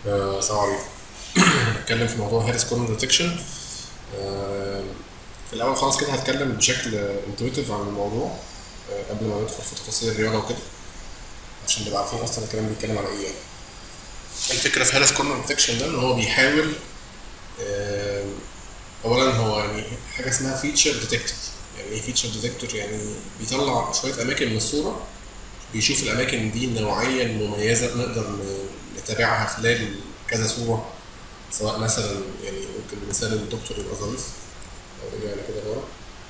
آه، السلام عليكم هنتكلم في موضوع هيرس كورنر ديتكشن في الاول خالص كده هتكلم بشكل انتويتيف عن الموضوع آه، قبل ما ندخل في تفاصيل الرياضه وكده عشان نبقى عارفين اصلا الكلام بيتكلم على ايه يعني الفكره في هيرس كورنر ديتكشن ده ان هو بيحاول آه، اولا هو يعني حاجه اسمها فيتشر ديتكتور يعني ايه فيتشر ديتكتور يعني بيطلع شويه اماكن من الصوره بيشوف الاماكن دي نوعيا مميزه نقدر ن- نتابعها خلال كذا صوره سواء مثلا يعني ممكن مثال الدكتور يبقى ظريف لو رجعنا كده لورا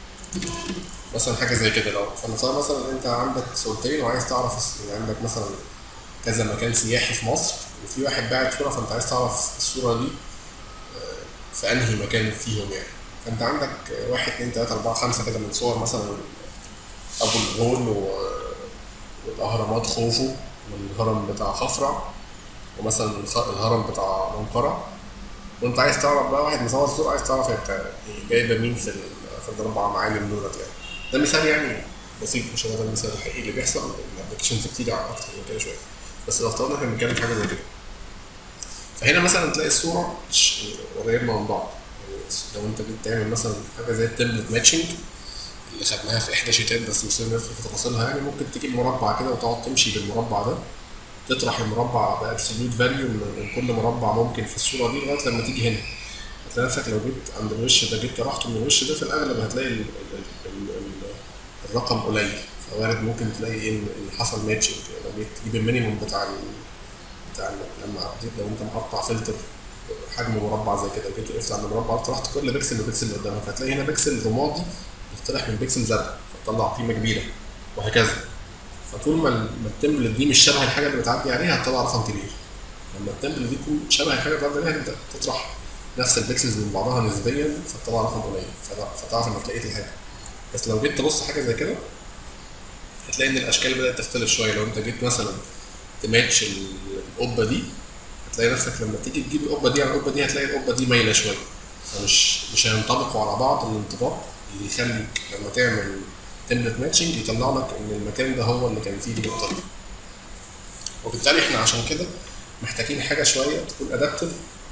مثلا حاجه زي كده لو فنفترض مثلا انت عندك صورتين وعايز تعرف الس- يعني عندك مثلا كذا مكان سياحي في مصر وفي واحد باعت صوره فانت عايز تعرف الصوره دي آه، في انهي مكان فيهم يعني فانت عندك آه، واحد اتنين تلاته اربعه خمسه كده من صور مثلا ابو الهول و- والاهرامات خوفو والهرم بتاع خفرع ومثلا الخ- الهرم بتاع منقرة وانت عايز تعرف بقى واحد مصور صورة عايز تعرف هي بتاع- هي جايبة مين في ال- في الأربع معالم دولت يعني ده مثال يعني بسيط مش هو ده المثال الحقيقي اللي بيحصل الابلكيشنز كتير أكتر من كده شوية بس لو افترضنا احنا بنتكلم في حاجة زي كده فهنا مثلا تلاقي الصورة ش- قريبة من بعض يعني لو انت جيت تعمل مثلا حاجة زي التمبلت ماتشنج اللي خدناها في احدى شيتات بس مش لازم ندخل في تفاصيلها يعني ممكن تجيب مربع كده وتقعد تمشي بالمربع ده تطرح المربع بابسوليوت فاليو من من كل مربع ممكن في الصوره دي لغايه لما تيجي هنا هتلاقي نفسك لو جيت عند الوش ده جيت طرحته من الوش ده في الاغلب هتلاقي ال ال ال ال الرقم قليل فوارد ممكن تلاقي ايه ان إن حصل ماتشنج لو جيت تجيب المينيموم بتاع ال بتاع ال- لما عديت لو انت مقطع فلتر حجم مربع زي كده وجيت وقفت عند مربع طرحت كل بكسل ببكسل اللي قدامك هتلاقي هنا بكسل رمادي يطرح من بكسل زرق فتطلع قيمه كبيره وهكذا فطول ما ال- ما التمبلت دي مش شبه الحاجه اللي بتعدي عليها هتطلع رقم كبير لما التمبلت دي تكون شبه الحاجه اللي بتعدي عليها انت تطرح نفس البكسلز من بعضها نسبيا فتطلع رقم قليل فت- فتعرف انك لقيت الحاجه بس لو جيت تبص حاجه زي كده هتلاقي ان الاشكال بدات تختلف شويه لو انت جيت مثلا تماتش ال- القبه دي هتلاقي نفسك لما تيجي تجيب القبه دي على القبه دي هتلاقي القبه دي مايله شويه فمش مش هينطبقوا على بعض الانطباق اللي يخليك لما تعمل تمبلت ماتشنج يطلع لك ان المكان ده هو اللي كان فيه النقطه دي وبالتالي احنا عشان كده محتاجين حاجه شويه تكون ادابتيف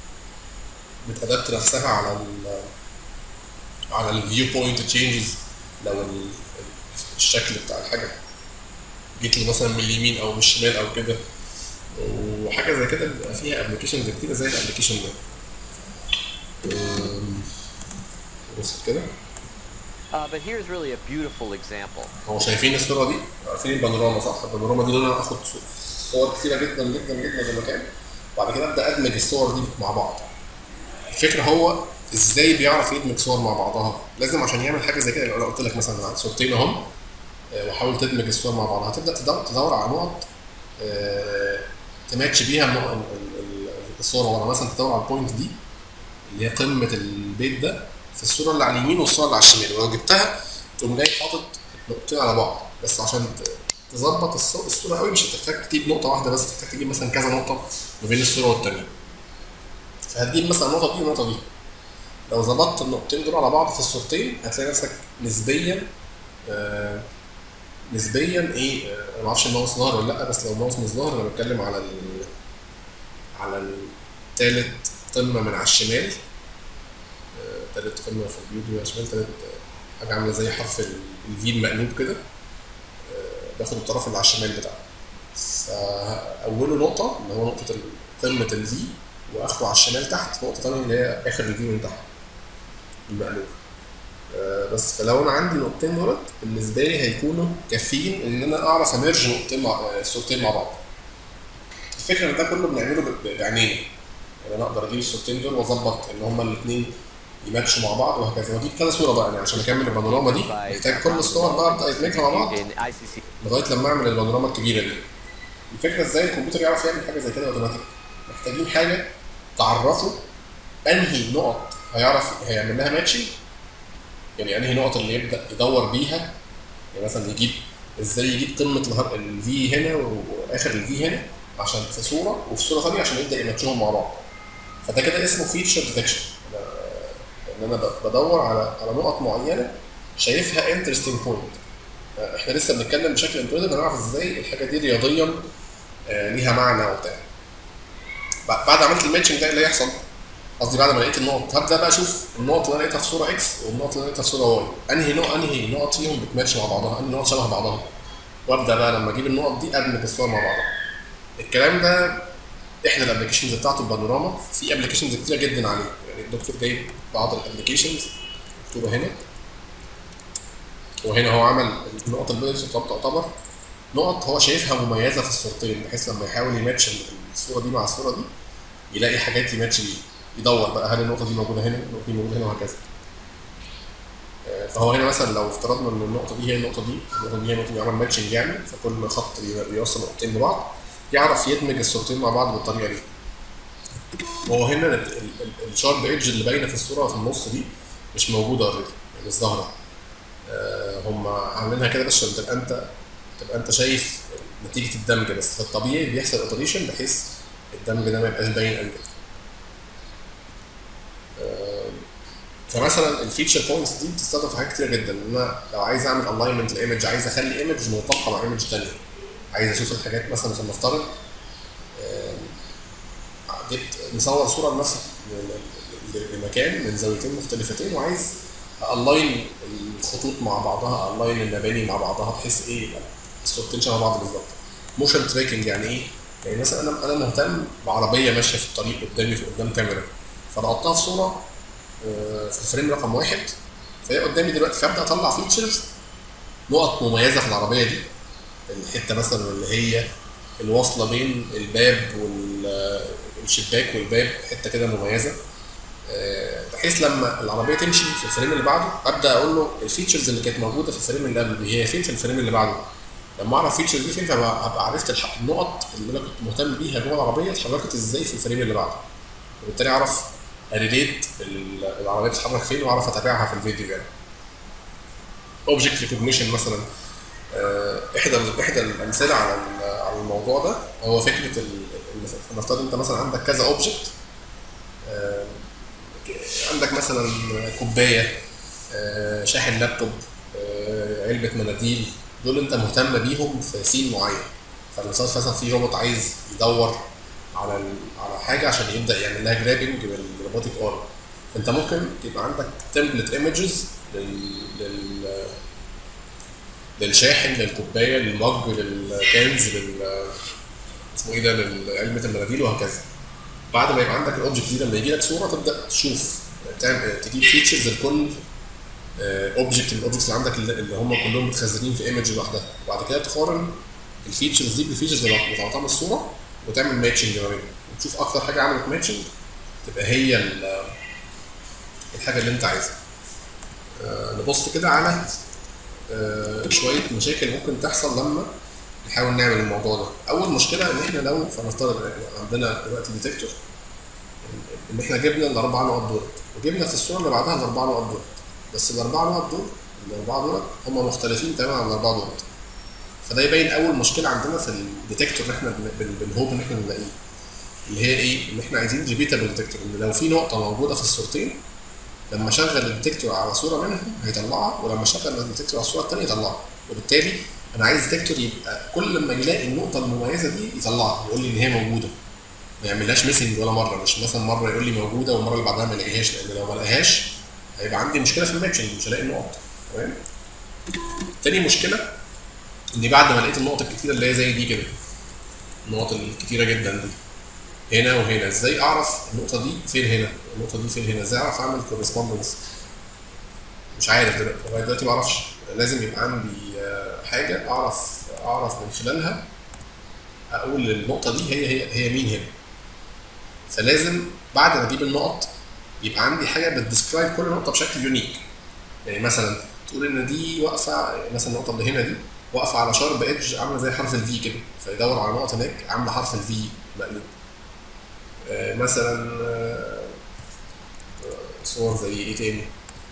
بتادبت نفسها على ال على الفيو بوينت تشينجز لو ال- الشكل بتاع الحاجه جيت لي مثلا من اليمين او من الشمال او كده وحاجه زي كده بيبقى فيها ابلكيشنز كتيره زي الابلكيشن ده أم، بص كده Uh, but here's really a beautiful example. هو شايفين الصوره دي عارفين البانوراما صح البانوراما دي اللي انا اخد صور كتيره جدا جدا جدا لمكان وبعد كده ابدا ادمج الصور دي مع بعض الفكره هو ازاي بيعرف يدمج صور مع بعضها لازم عشان يعمل حاجه زي كده لو انا قلت لك مثلا عندي صورتين اهم آه، وحاول تدمج الصور مع بعضها هتبدا تدور, تدور على نقط آه، تماتش بيها النق- ال- ال- ال- الصوره ورا مثلا تدور على البوينت دي اللي هي قمه البيت ده في الصوره اللي على اليمين والصوره اللي على الشمال ولو جبتها تقوم جاي حاطط نقطتين على بعض بس عشان ت- تظبط الصو- الصوره قوي مش هتحتاج تجيب نقطه واحده بس تحتاج تجيب مثلا كذا نقطه ما بين الصوره والتانيه فهتجيب مثلا النقطه دي والنقطه دي لو ظبطت النقطتين دول على بعض في الصورتين هتلاقي نفسك نسبيا آه نسبيا ايه آه، انا ما اعرفش الماوس ظاهر ولا لا بس لو الماوس مش ظاهر انا بتكلم على ال على التالت قمه من على الشمال آه، تالت قمه في الفيديو على الشمال تالت آه، حاجه عامله زي حرف ال- الفي المقلوب كده آه، باخد الطرف اللي على الشمال بتاعه فأوله نقطة اللي هو نقطة ال- قمة الفي وآخره على الشمال تحت نقطة تانية اللي هي آخر الفي من تحت المقلوب آه، بس فلو انا عندي نقطتين دولت بالنسبه لي هيكونوا كافيين ان انا اعرف اميرج نقطتين مع آه، صورتين مع بعض الفكره ان ده كله بنعمله ب- بعينينا يعني انا اقدر اجيب الصورتين دول واظبط ان هما الاثنين يماتشوا مع بعض وهكذا واجيب كذا صوره بقى يعني عشان اكمل البانوراما دي محتاج كل الصور بقى ابدا يتميكها مع بعض In ICC. لغايه لما اعمل البانوراما الكبيره دي الفكره ازاي الكمبيوتر يعرف يعمل حاجه زي كده اوتوماتيك محتاجين حاجه تعرفه انهي نقط هيعرف هيعمل لها ماتشنج يعني انهي نقط اللي يبدا يدور بيها يعني مثلا يجيب ازاي يجيب قمه الفي هنا واخر الفي هنا عشان في صوره وفي صوره ثانيه عشان يبدا يماتشهم مع بعض فده كده اسمه فيتشر ديتكشن ان انا ب- بدور على على نقط معينه شايفها انترستنج بوينت احنا لسه بنتكلم بشكل انتويتيف نعرف ازاي الحاجه دي رياضيا آه، ليها معنى وبتاع بعد ما عملت الماتشنج ده إيه اللي هيحصل قصدي بعد ما لقيت النقط هبدا بقى اشوف النقط اللي انا لقيتها في صوره اكس والنقط اللي انا لقيتها في صوره واي انهي نوع انهي نقط فيهم بتماتش مع بعضها انهي نقط شبه بعضها وابدا بقى لما اجيب النقط دي ادمج الصور مع بعضها الكلام ده احدى الابلكيشنز بتاعته البانوراما في ابلكيشنز كتيره جدا عليه يعني الدكتور جايب بعض الابلكيشنز مكتوبه هنا وهنا هو عمل النقط البيضاء دي تعتبر نقط هو شايفها مميزه في الصورتين بحيث لما يحاول يماتش الصوره دي مع الصوره دي يلاقي حاجات يماتش بيها يدور بقى هل النقطه دي موجوده هنا النقطه دي موجوده هنا وهكذا آه، فهو هنا مثلا لو افترضنا ان النقطه دي هي النقطه دي النقطه دي هي النقطه دي عمل ماتشنج يعني فكل خط بي- بيوصل نقطتين لبعض يعرف يدمج الصورتين مع بعض بالطريقه دي وهو هنا ال- ال- ال- الشارب ايدج اللي باينه في الصوره في النص دي مش موجوده اوريدي يعني مش ظاهره آه، هم عاملينها كده بس عشان تبقى انت تبقى انت شايف نتيجه الدمج بس في الطبيعي بيحصل اوبريشن بحيث الدمج ده ما يبقاش باين قوي كده. آه، فمثلا الفيتشر بوينتس دي بتستخدم في حاجات كتير جدا ان انا لو عايز اعمل الاينمنت لايمج عايز اخلي ايمج مطابقه مع ايمج ثانيه عايز اشوف الحاجات مثلا فلنفترض آه، جبت مصور صوره لنفس ل- ل- لمكان من زاويتين مختلفتين وعايز الاين الخطوط مع بعضها الاين المباني مع بعضها بحيث ايه يبقى الصورتين شبه بعض بالظبط موشن تريكنج يعني ايه؟ يعني مثلا انا انا مهتم بعربيه ماشيه في الطريق قدامي في قدام كاميرا فانا احطها في صوره آه، في الفريم رقم واحد فهي قدامي دلوقتي فابدا اطلع فيتشرز نقط مميزه في العربيه دي الحته مثلا اللي هي الواصله بين الباب والشباك والباب حته كده مميزه آه، بحيث لما العربيه تمشي في الفريم اللي بعده ابدا اقول له الفيتشرز اللي كانت موجوده في الفريم اللي قبل هي فين في الفريم اللي بعده لما اعرف الفيتشرز دي فين فبقى هبقى عرفت الح- النقط اللي انا كنت مهتم بيها جوه العربيه اتحركت ازاي في الفريم اللي بعده وبالتالي اعرف اريليت ال- العربيه بتتحرك فين واعرف اتابعها في الفيديو يعني اوبجكت ريكوجنيشن مثلا آه، احدى احدى الامثله على ال- على الموضوع ده هو فكره ال- ال- نفترض انت مثلا عندك كذا اوبجكت عندك مثلا كوبايه آه، شاحن لابتوب آه، علبه مناديل دول انت مهتم بيهم في سين معين فالمثال مثلا في روبوت عايز يدور على ال- على حاجه عشان يبدا يعمل لها جرابنج بالروبوتيك ارم فانت ممكن يبقى عندك تمبلت ايمجز لل لل للشاحن للكوبايه للمج للكنز لل اسمه ايه ده لعلبه المناديل وهكذا بعد ما يبقى عندك الاوبجكت دي لما يجي لك صوره تبدا تشوف تعمل تجيب فيتشرز لكل اوبجكت من الاوبجكتس اللي عندك اللي اللي هم كلهم متخزنين في ايمج لوحدها وبعد كده تقارن الفيتشرز دي بالفيتشرز اللي متعاطاه من الصوره وتعمل ماتشنج ما بينهم وتشوف اكتر حاجه عملت ماتشنج تبقى هي ال- الحاجه اللي انت عايزها آه، نبص كده على آه، شويه مشاكل ممكن تحصل لما نحاول نعمل الموضوع ده اول مشكله ان احنا لو فنفترض عندنا دلوقتي ديتكتور ان احنا جبنا الاربع نقط دول وجبنا في الصوره اللي بعدها الاربع نقط دول بس الاربع نقط دول الاربعه دول هم مختلفين تماما عن الاربعه دول فده يبين اول مشكله عندنا في الديتكتور اللي احنا بن- بن- بنهوب ان احنا نلاقيه اللي هي ايه؟ ان احنا عايزين ريبيتابل ديتكتور ان لو في نقطه موجوده في الصورتين لما اشغل الديتكتور على صوره منهم هيطلعها ولما اشغل الديتكتور على الصوره الثانيه يطلعها وبالتالي انا عايز ديتكتور يبقى كل ما يلاقي النقطه المميزه دي يطلعها يقول لي ان هي موجوده ما يعملهاش ميسنج ولا مره مش مثلا مره يقول لي موجوده والمره اللي بعدها ما يلاقيهاش لان لو ما لقاهاش هيبقى عندي مشكله في الماتشنج مش هلاقي النقط تمام تاني مشكله اني بعد ما لقيت النقط الكتيره اللي هي زي دي كده النقط الكتيره جدا دي هنا وهنا ازاي اعرف النقطه دي فين هنا النقطه دي فين هنا ازاي اعرف اعمل كورسبوندنس مش عارف دلوقتي لغايه دلوقتي ما اعرفش لازم يبقى عندي آه، حاجه اعرف اعرف من خلالها اقول النقطه دي هي هي هي مين هنا فلازم بعد ما اجيب النقط يبقى عندي حاجه بتديسكرايب كل نقطه بشكل يونيك يعني مثلا تقول ان دي واقفه مثلا النقطه اللي هنا دي واقفه على شارب ايدج عامله زي حرف الفي كده فيدور على نقطه هناك عامله حرف الفي مقلوب آه، مثلا آه، آه، صور زي ايه تاني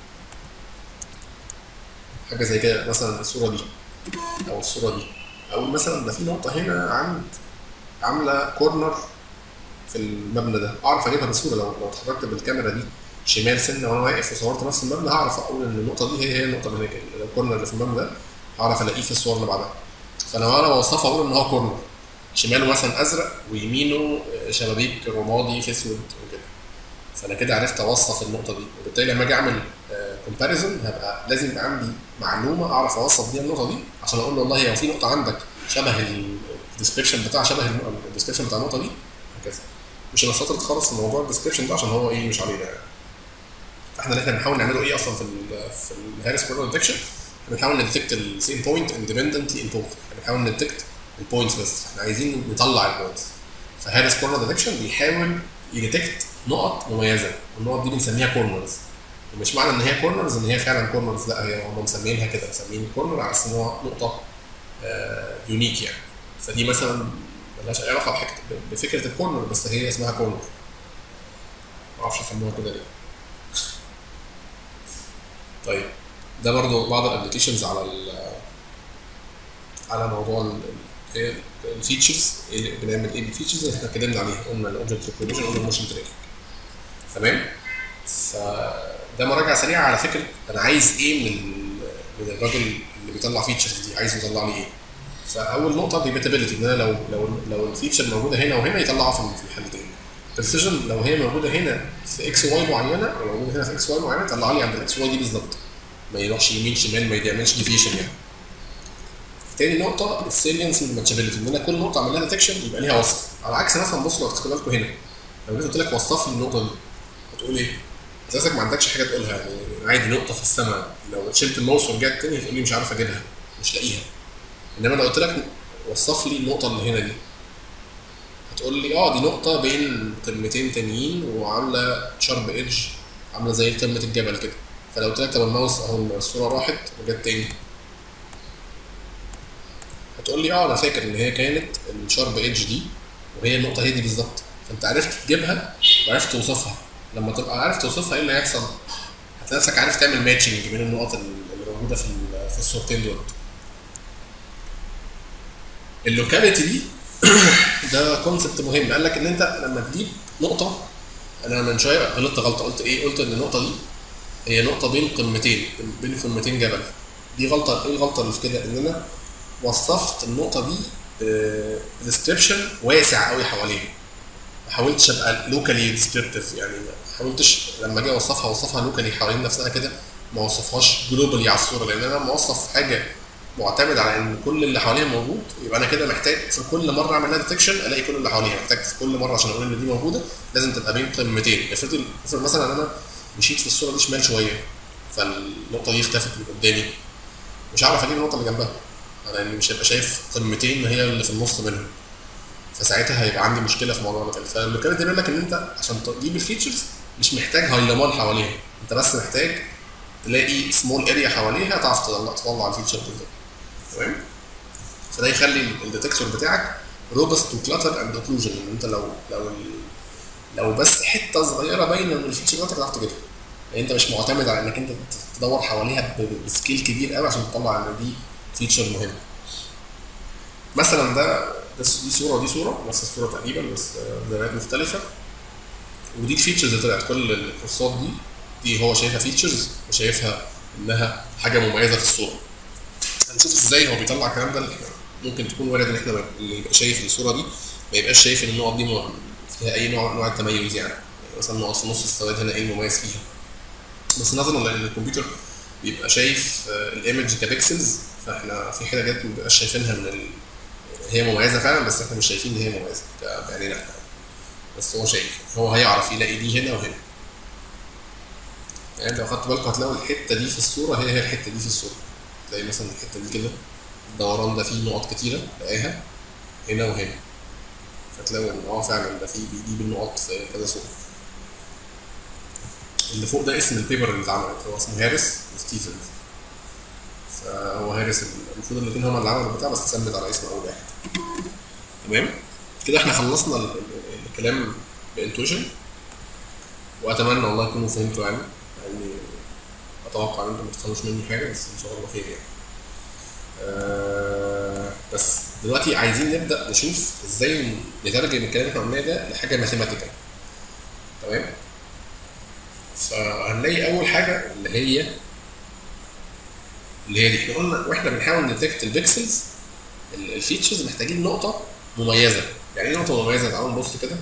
حاجه زي كده مثلا الصوره دي او الصوره دي او مثلا ده في نقطه هنا عند عامله كورنر في المبنى ده اعرف اجيبها بسهوله لو لو اتحركت بالكاميرا دي شمال سنه وانا واقف وصورت نفس المبنى هعرف اقول ان النقطه دي هي هي النقطه اللي هناك الكورنر اللي في المبنى ده هعرف الاقيه في الصور اللي بعدها فلو انا بوصفها اقول ان هو كورنر شماله مثلا ازرق ويمينه آه، شبابيك رمادي في اسود وكده فانا كده عرفت اوصف النقطه دي وبالتالي لما اجي اعمل كومباريزون هبقى لازم يبقى عندي معلومه اعرف اوصف بيها النقطه دي عشان اقول له والله هو في نقطه عندك شبه الديسكربشن بتاع شبه الديسكربشن بتاع النقطه دي هكذا مش انا شاطر خالص في موضوع الديسكربشن ده عشان هو ايه مش علينا يعني احنا اللي احنا بنحاول نعمله ايه اصلا في ال في الهارس كورنر ديتكشن احنا بنحاول نديتكت السيم بوينت اندبندنتلي ان بوث احنا بنحاول نديتكت البوينتس بس احنا عايزين نطلع البوينتس فهارس كورنر ديتكشن بيحاول يديتكت نقط مميزه والنقط دي بنسميها كورنرز ومش معنى ان هي كورنرز ان هي فعلا كورنرز لا هي هم مسمينها كده مسمين كورنر على اساس ان هو نقطه يونيك يعني فدي مثلا ملهاش اي علاقه بحكة بفكره الكورنر بس هي اسمها كورنر معرفش يسموها كده ليه طيب ده برضو بعض الابلكيشنز على ال على موضوع ال- ال- الفيتشرز إيه بنعمل ايه بالفيتشرز اللي احنا اتكلمنا عليها قلنا الاوبجكت ريكوجنيشن قلنا الموشن تراكنج تمام فده مراجعه سريعه على فكره انا عايز ايه من ال- من الراجل اللي بيطلع فيتشرز دي عايز يطلع لي ايه فاول نقطه ريبيتابيلتي ان انا لو لو لو الفيتشر موجوده هنا وهنا يطلعها في في الحالتين بريسيجن لو هي موجوده هنا في اكس واي معينه او موجوده هنا في اكس واي معينه طلع لي عند الاكس واي دي بالظبط ما يروحش يمين شمال ما يعملش ديفيشن يعني تاني نقطة السيلينس والماتشابيلتي ان انا كل نقطة اعمل لها ديتكشن يبقى ليها وصف على عكس مثلا بصوا لو تاخدوا بالكم هنا لو جيت قلت لك وصف لي النقطة دي هتقول ايه؟ اساسك ما عندكش حاجة تقولها يعني عادي نقطة في السماء لو شلت الماوس ورجعت تاني هتقول لي مش عارف اجيبها مش لاقيها انما لو قلت لك وصف لي النقطة اللي هنا دي هتقول لي اه دي نقطة بين قمتين تانيين وعاملة شارب ايدج عاملة زي قمة الجبل كده فلو قلت لك طب الماوس اهو الصورة راحت وجت تاني هتقول لي اه انا فاكر ان هي كانت الشارب ايدج دي وهي النقطة هي دي بالظبط فانت عرفت تجيبها وعرفت توصفها لما تبقى عارف توصفها ايه اللي هيحصل؟ هتلاقي نفسك عارف تعمل ماتشنج بين النقط اللي موجودة في ال- في الصورتين دول اللوكاليتي دي ده كونسبت مهم قال لك ان انت لما تجيب نقطه انا من شويه غلطت غلطه قلت ايه قلت ان النقطه دي هي نقطه بين قمتين بين قمتين جبل دي غلطه ايه الغلطه اللي في كده ان انا وصفت النقطه دي ديسكريبشن واسع قوي حواليها ما حاولتش ابقى لوكالي ديسكريبتيف يعني ما حاولتش لما اجي اوصفها اوصفها لوكالي حوالين نفسها كده ما اوصفهاش جلوبالي على الصوره لان انا موصف حاجه معتمد على ان كل اللي حواليها موجود يبقى انا كده محتاج في كل مره اعمل لها ديتكشن الاقي كل اللي حواليها محتاج في كل مره عشان اقول ان دي موجوده لازم تبقى بين قمتين افرض افرض مثلا انا مشيت في الصوره دي شمال شويه فالنقطه دي اختفت من قدامي مش هعرف اجيب النقطه اللي جنبها انا يعني مش هبقى شايف قمتين هي اللي في النص منهم فساعتها هيبقى عندي مشكله في موضوع المكان فاللي كانت بيقول لك ان انت عشان تجيب الفيتشرز مش محتاج هايلمان حواليها انت بس محتاج تلاقي سمول اريا حواليها تعرف تطلع تطلع الفيتشر بالظبط تمام فده يخلي الديتكتور بتاعك روبست وكلاتر اند اوكلوجن ان انت لو لو ال- لو بس حته صغيره باينه من الفيتشر بتاعتك تعرف تجيبها يعني انت مش معتمد على انك انت تدور حواليها ب- بسكيل كبير قوي عشان تطلع ان دي فيتشر مهم مثلا ده ده س- دي صوره ودي صوره نفس الصوره تقريبا بس آه، بزاويات مختلفه ودي الفيتشرز اللي طلعت كل الكورسات دي دي هو شايفها فيتشرز وشايفها انها حاجه مميزه في الصوره هنشوف ازاي هو بيطلع الكلام ده اللي احنا ممكن تكون وارد ان احنا اللي يبقى شايف الصوره دي ما يبقاش شايف ان النقط دي م- فيها اي نوع من انواع التميز يعني يعني مثلا نقط في نص السواد هنا ايه المميز فيها بس نظرا لان الكمبيوتر بيبقى شايف آه، الايمج كبيكسلز فاحنا في حاجات ما بنبقاش شايفينها من ال... هي مميزه فعلا بس احنا مش شايفين ان هي مميزه ك- بعينينا احنا بس هو شايف هو هيعرف يلاقي دي هنا وهنا يعني لو خدت بالكم هتلاقوا الحته دي في الصوره هي هي الحته دي في الصوره تلاقي مثلا الحته دي كده الدوران ده فيه نقط كتيره تلاقيها هنا وهنا فتلاقوا ان اه فعلا ده فيه بيجيب النقط في كذا صوره اللي فوق ده اسم البيبر اللي اتعملت هو اسمه هاريس وستيفنز فهو هاريس المفروض الاثنين هما اللي عملوا البتاع بس اتسمت على اسم اول واحد تمام كده احنا خلصنا ال- ال- الكلام بانتويشن واتمنى والله تكونوا فهمتوا يعني يعني اتوقع ان انتم ما تفهموش مني حاجه بس ان شاء الله خير يعني آه بس دلوقتي عايزين نبدا نشوف ازاي نترجم الكلام اللي احنا قلناه ده لحاجه ماثيماتيكال تمام فهنلاقي اول حاجه اللي هي اللي هي دي احنا قلنا واحنا بنحاول نتكت البيكسلز الفيتشرز محتاجين نقطه مميزه يعني ايه نقطه مميزه تعالوا نبص كده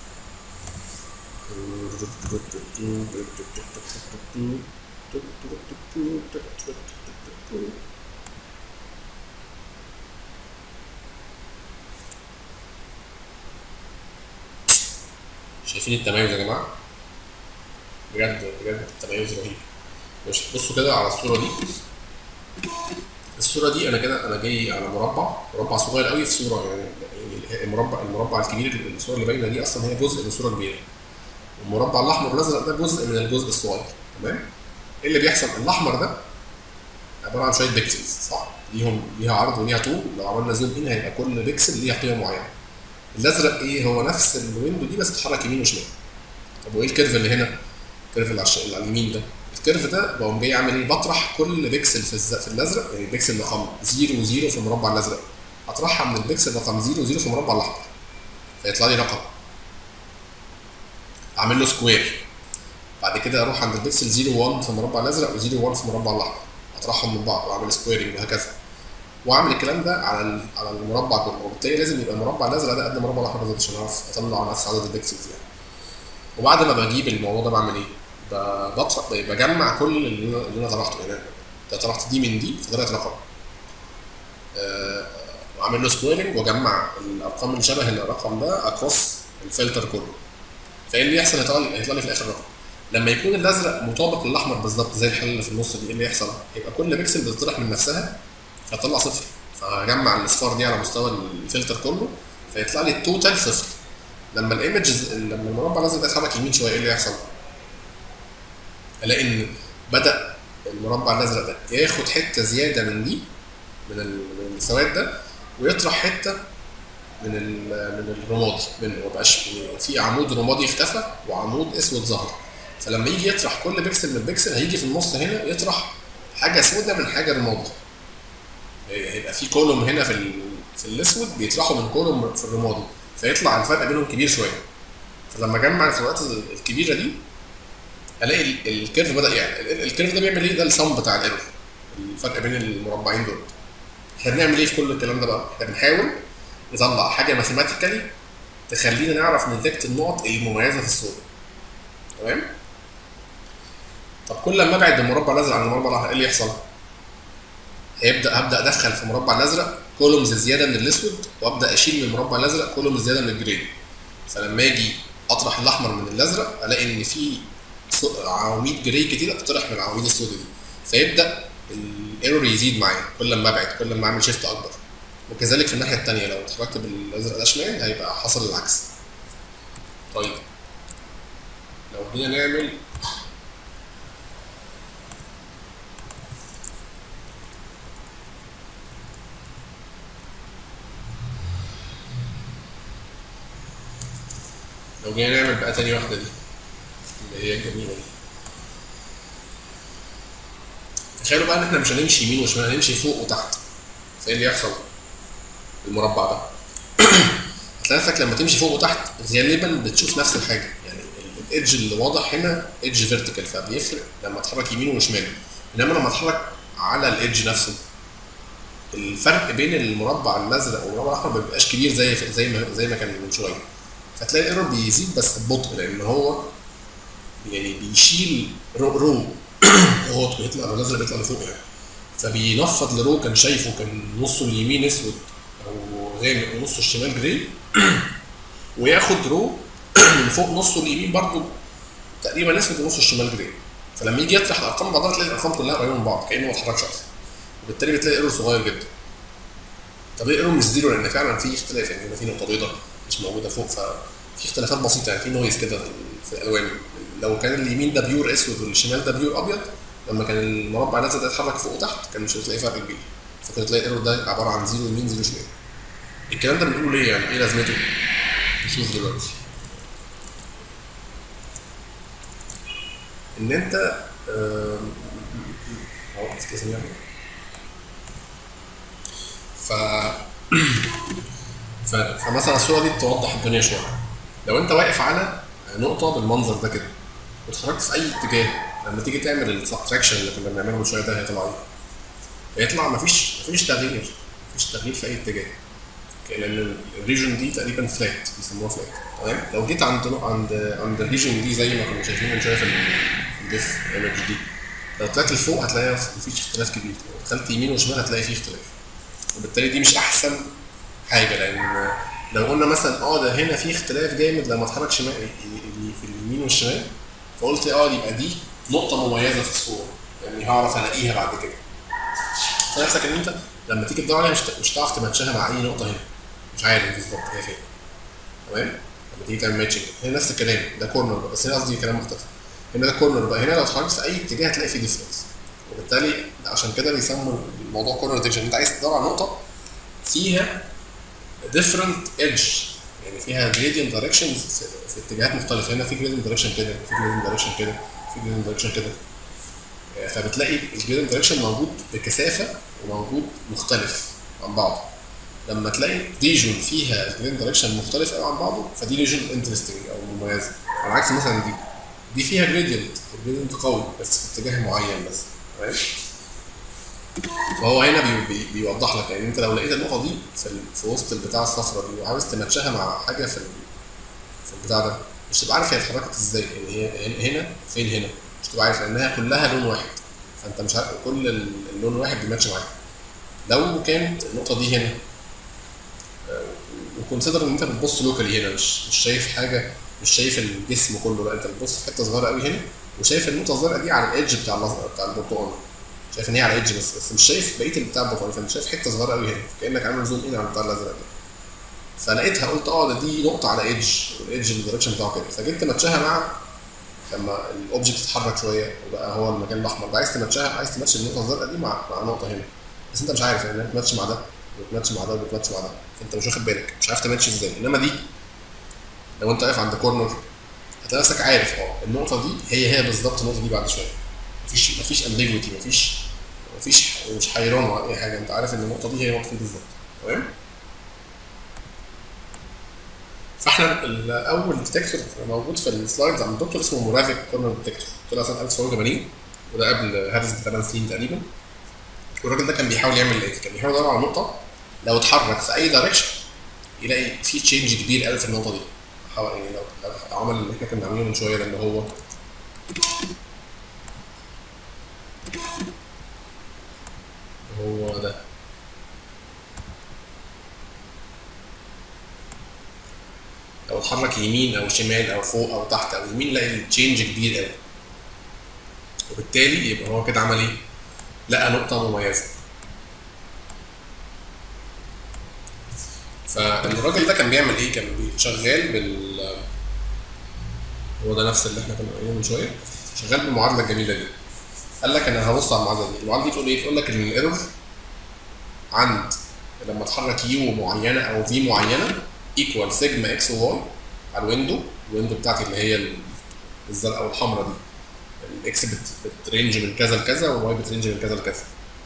شايفين التميز يا جماعه بجد بجد التميز رهيب ماشي بصوا كده على الصوره دي الصوره دي انا كده انا جاي على مربع مربع صغير قوي في صوره يعني يعني المربع المربع الكبير الصوره اللي باينه دي اصلا هي جزء من صوره كبيره والمربع الاحمر والازرق ده جزء من الجزء الصغير تمام ايه اللي بيحصل الاحمر ده عباره عن شويه بيكسلز صح ليهم ليها عرض وليها طول لو عملنا زوم ان هيبقى كل بيكسل ليها قيمه معينه الازرق ايه هو نفس الويندو دي بس بتتحرك يمين وشمال طب وايه الكيرف اللي هنا الكيرف اللي على الش- اللي على اليمين ده الكيرف ده بقوم جاي عامل ايه بطرح كل بيكسل في, الز... في الازرق يعني البيكسل رقم 0 0 في المربع الازرق اطرحها من البيكسل رقم 0 0 في المربع الاحمر فيطلع لي رقم اعمل له سكوير بعد كده اروح عند البيكسل 0 1 في المربع الازرق و 0 1 في المربع الاحمر اطرحهم من بعض واعمل سكويرنج وهكذا واعمل الكلام ده على ال- على المربع كله وبالتالي لازم يبقى المربع الازرق ده قد المربع الاحمر بالظبط عشان اعرف اطلع نفس عدد البيكسلز يعني وبعد ما بجيب الموضوع ده بعمل ايه؟ ب- بطرح بجمع كل اللي انا اللي انا طرحته يعني ده طرحت دي من دي فطلعت رقم آه، واعمل له سكويرنج واجمع الارقام اللي شبه الرقم ده اكروس الفلتر كله فايه اللي يحصل هيطلع لي هيطلع لي في الاخر رقم لما يكون الازرق مطابق للاحمر بالظبط زي الحل اللي في النص دي ايه اللي يحصل؟ هيبقى كل بيكسل بتطرح من نفسها فهتطلع صفر فهجمع الاصفار دي على مستوى الفلتر كله فيطلع لي التوتال صفر لما الايمج لما المربع الازرق ده يتحرك يمين شويه ايه اللي يحصل؟ الاقي ان بدا المربع الازرق ده ياخد حته زياده من دي من ال- من السواد ده ويطرح حته من ال- من الرمادي منه ما بقاش يعني في عمود رمادي اختفى وعمود اسود ظهر فلما يجي يطرح كل بيكسل من بيكسل هيجي في النص هنا يطرح حاجه سودة من حاجه رمادي هيبقى في كولوم هنا في ال... في الاسود بيطرحوا من كولوم في الرمادي فيطلع الفرق بينهم كبير شويه فلما اجمع الفروقات الكبيره دي الاقي ال- الكيرف بدا يعني ال- الكيرف ده بيعمل ايه ده السم بتاع الايرور الفرق بين المربعين دول احنا بنعمل ايه في كل الكلام ده بقى احنا بنحاول نطلع حاجه ماثيماتيكالي تخلينا نعرف نديكت النقط المميزه في الصوره تمام طب كل ما ابعد المربع الازرق عن المربع الاحمر ايه اللي يحصل هيبدا هبدا ادخل في المربع الازرق كولومز زياده من الاسود وابدا اشيل من المربع الازرق كولومز زياده من الجراي فلما اجي اطرح الاحمر من الازرق الاقي ان في ص- عواميد جراي كتير بتطرح من العواميد السوداء دي فيبدا الايرور يزيد معايا كل ما ابعد كل ما اعمل شيفت اكبر وكذلك في الناحيه الثانيه لو اتحركت بالازرق ده شمال هيبقى حصل العكس طيب لو جينا نعمل لو جينا نعمل بقى تاني واحدة دي اللي هي الجميلة دي تخيلوا بقى ان احنا مش هنمشي يمين وشمال هنمشي فوق وتحت فايه اللي يحصل؟ المربع ده هتلاقي نفسك لما تمشي فوق وتحت غالبا بتشوف نفس الحاجة يعني الايدج اللي واضح هنا ايدج فيرتيكال فبيفرق لما اتحرك يمين وشمال انما لما اتحرك على الايدج نفسه الفرق بين المربع الازرق والمربع الاحمر ما بيبقاش كبير زي زي ما زي ما كان من شويه فتلاقي الايرور بيزيد بس ببطء لان هو يعني بيشيل رو, رو هو بيطلع الازرق بيطلع لفوق يعني فبينفض لرو كان شايفه كان نصه اليمين اسود او غامق ونصه الشمال جراي وياخد رو من فوق نصه اليمين برضه تقريبا اسود ونصه الشمال جراي فلما يجي يطرح الارقام بعضها تلاقي الارقام كلها قريبه من بعض كانه ما اتحركش اصلا وبالتالي بتلاقي ايرور صغير جدا طب ايه ايرور مش زيرو لان فعلا في اختلاف يعني هنا في نقطه بيضاء مش موجوده فوق ففي اختلافات بسيطه يعني في نويز كده في في الالوان لو كان اليمين ده بيور اسود والشمال ده بيور ابيض لما كان المربع الازرق ده يتحرك فوق وتحت كان مش هتلاقي فرق كبير فكنت تلاقي الايرور ده عباره عن زيرو يمين زيرو شمال الكلام ده بنقوله ليه يعني ايه لازمته؟ نشوف دلوقتي ان انت آم، اهو excuse me يعني. ف ف... فمثلا الصوره دي توضح الدنيا شويه لو انت واقف على نقطه بالمنظر ده كده واتحركت في اي اتجاه لما تيجي تعمل السبتراكشن اللي كنا بنعمله من شويه ده هيطلع ايه؟ هيطلع مفيش مفيش تغيير مفيش تغيير في اي اتجاه لان الريجن دي تقريبا فلات بيسموها فلات تمام لو جيت عند عند عند الريجن دي زي ما كنا شايفين من شويه في الديف ايمج دي لو طلعت لفوق هتلاقي مفيش اختلاف كبير لو دخلت يمين وشمال هتلاقي فيه اختلاف وبالتالي دي مش احسن حاجه لان لو قلنا مثلا اه ده هنا في اختلاف جامد لما اتحرك شمال في اليمين والشمال فقلت اه يبقى دي نقطه مميزه في الصوره يعني هعرف الاقيها بعد كده نفسك ان انت لما تيجي تدور عليها مش مش هتعرف تماتشها مع اي نقطه هنا مش عارف بالظبط هي فين تمام لما تيجي تعمل ماتشنج هنا نفس الكلام ده كورنر بقى بس هنا قصدي كلام مختلف هنا ده كورنر بقى هنا لو اتحركت في اي اتجاه هتلاقي فيه ديفرنس وبالتالي عشان كده بيسموا الموضوع كورنر ديتكشن انت عايز تدور على نقطه فيها ديفرنت ايدج يعني فيها جريدينت دايركشنز في اتجاهات مختلفه هنا في جريدينت دايركشن كده في جريدينت دايركشن كده في جريدينت دايركشن كده فبتلاقي الجريدينت دايركشن موجود بكثافه وموجود مختلف عن بعضه لما تلاقي ريجن فيها الجريدينت دايركشن مختلف قوي عن بعضه فدي ريجن انترستنج او مميزه على عكس مثلا دي دي فيها جريدينت الجريدينت قوي بس في اتجاه معين بس تمام فهو هنا بي بي بيوضح لك يعني انت لو لقيت النقطه دي في, في وسط البتاع الصفراء دي وعاوز تماتشها مع حاجه في في البتاع ده مش تبقى عارف هي اتحركت ازاي يعني هي هنا فين هنا مش تبقى عارف لانها كلها لون واحد فانت مش عارف كل اللون واحد بيماتش معاك لو كانت النقطه دي هنا وكونسيدر ان انت بتبص لوكالي هنا مش مش شايف حاجه مش شايف الجسم كله لا انت بتبص في حته صغيره قوي هنا وشايف النقطه الزرقاء دي على الايدج بتاع بتاع البرتقال شايف ان هي على الايدج بس بس مش شايف بقيه بتاع البرتقال فانت شايف حته صغيره قوي هنا كانك عامل زوم ان على البتاع الازرق ده فلقيتها قلت اه ده دي نقطه على ايدج والايدج الدايركشن بتاعه كده فجيت تماتشها مع لما الاوبجكت اتحرك شويه وبقى هو المكان الاحمر ده عايز تماتشها عايز تماتش النقطه الزرقاء دي مع مع نقطه هنا بس انت مش عارف يعني بتماتش مع ده وبتماتش مع ده وبتماتش مع ده فانت مش واخد بالك مش عارف تماتش ازاي انما دي لو انت واقف عند كورنر هتلاقي نفسك عارف اه النقطه دي هي هي بالظبط النقطه دي بعد شويه مفيش مفيش امبيجوتي مفيش مفيش مش حيران ولا اي حاجه انت عارف ان النقطه دي هي النقطه دي بالظبط تمام فاحنا اول ديتكتور موجود في السلايدز عند الدكتور اسمه مورافيك كورنر ديتكتور طلع سنه 1980 وده قبل هارس بثمان سنين تقريبا والراجل ده كان بيحاول يعمل ايه؟ كان بيحاول يدور على نقطه لو اتحرك في اي دايركشن يلاقي في تشينج كبير قوي في النقطه دي يعني لو لو عمل اللي احنا كنا عاملينه من شويه لما هو هو ده لو اتحرك يمين او شمال او فوق او تحت او يمين لاقي التشينج كبير قوي وبالتالي يبقى هو كده عمل ايه؟ لقى نقطة مميزة فالراجل ده كان بيعمل ايه؟ كان شغال بال هو ده نفس اللي احنا كنا قايلينه من شوية شغال بالمعادلة الجميلة دي قال لك انا هبص على المعادلة دي المعادلة دي تقول ايه؟ تقول لك ان الايرور عند لما اتحرك يو معينة او في معينة ايكوال سيجما اكس وواي على الويندو الويندو بتاعتي اللي هي الزرقاء والحمراء دي الاكس بترينج من كذا لكذا والواي بترينج من كذا لكذا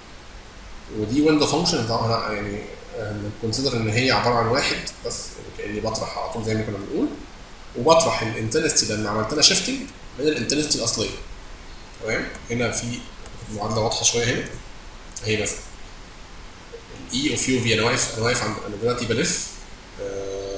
ودي ويندو فانكشن طبعا يعني كونسيدر ان هي عباره عن واحد بس كاني بطرح على طول زي ما كنا بنقول وبطرح الانتنستي لما عملت لها شيفتنج من الانتنستي الاصليه تمام هنا في معادله واضحه شويه هنا اهي مثلا الاي اوف يو في انا واقف انا واقف عند انا دلوقتي بلف آه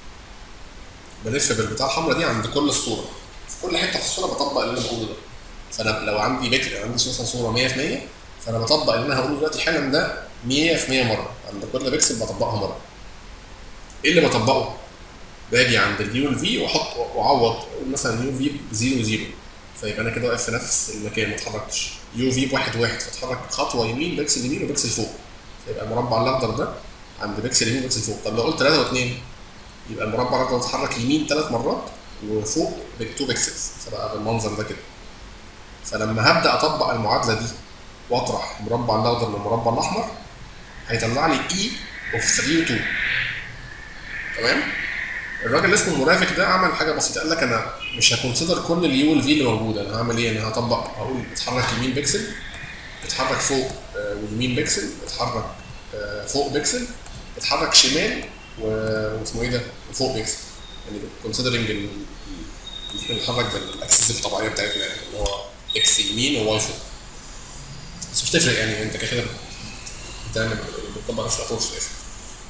بلف بالبتاع الحمراء دي عند كل الصوره في كل حته في الصوره بطبق اللي انا بقوله ده فانا لو عندي متر عندي مثلا صوره 100% فانا بطبق اللي انا هقوله دلوقتي حالا ده 100% مره عند كل بيكسل بطبقها مره ايه اللي بطبقه؟ باجي عند اليو الفي واحط واعوض مثلا يو في ب 0 0 فيبقى انا كده واقف في نفس المكان ما اتحركتش يو في بواحد واحد فاتحرك خطوه يمين بيكسل يمين وبيكسل فوق فيبقى المربع الاخضر ده عند بيكسل يمين وبيكسل فوق طب لو قلت 3 و2 يبقى المربع الاخضر اتحرك يمين ثلاث مرات وفوق 2 بيكسلز فبقى بالمنظر ده كده فلما هبدا اطبق المعادله دي واطرح المربع الاخضر من المربع الاحمر هيطلع لي اي اوف 3 و 2 تمام الراجل اللي اسمه مرافق ده عمل حاجه بسيطه قال لك انا مش هكونسيدر كل اليو والفي اللي موجوده انا هعمل ايه انا هطبق هقول اتحرك يمين بيكسل اتحرك فوق آه ويمين بيكسل اتحرك آه فوق بيكسل اتحرك شمال واسمه ايه ده وفوق بيكسل يعني كونسيدرنج ان احنا بنتحرك بالاكسس الطبيعيه بتاعتنا يعني اللي هو اكس يمين وواي فوق بس مش تفرق يعني انت كده كده بتعمل بتطبق نفس الابروش في الاخر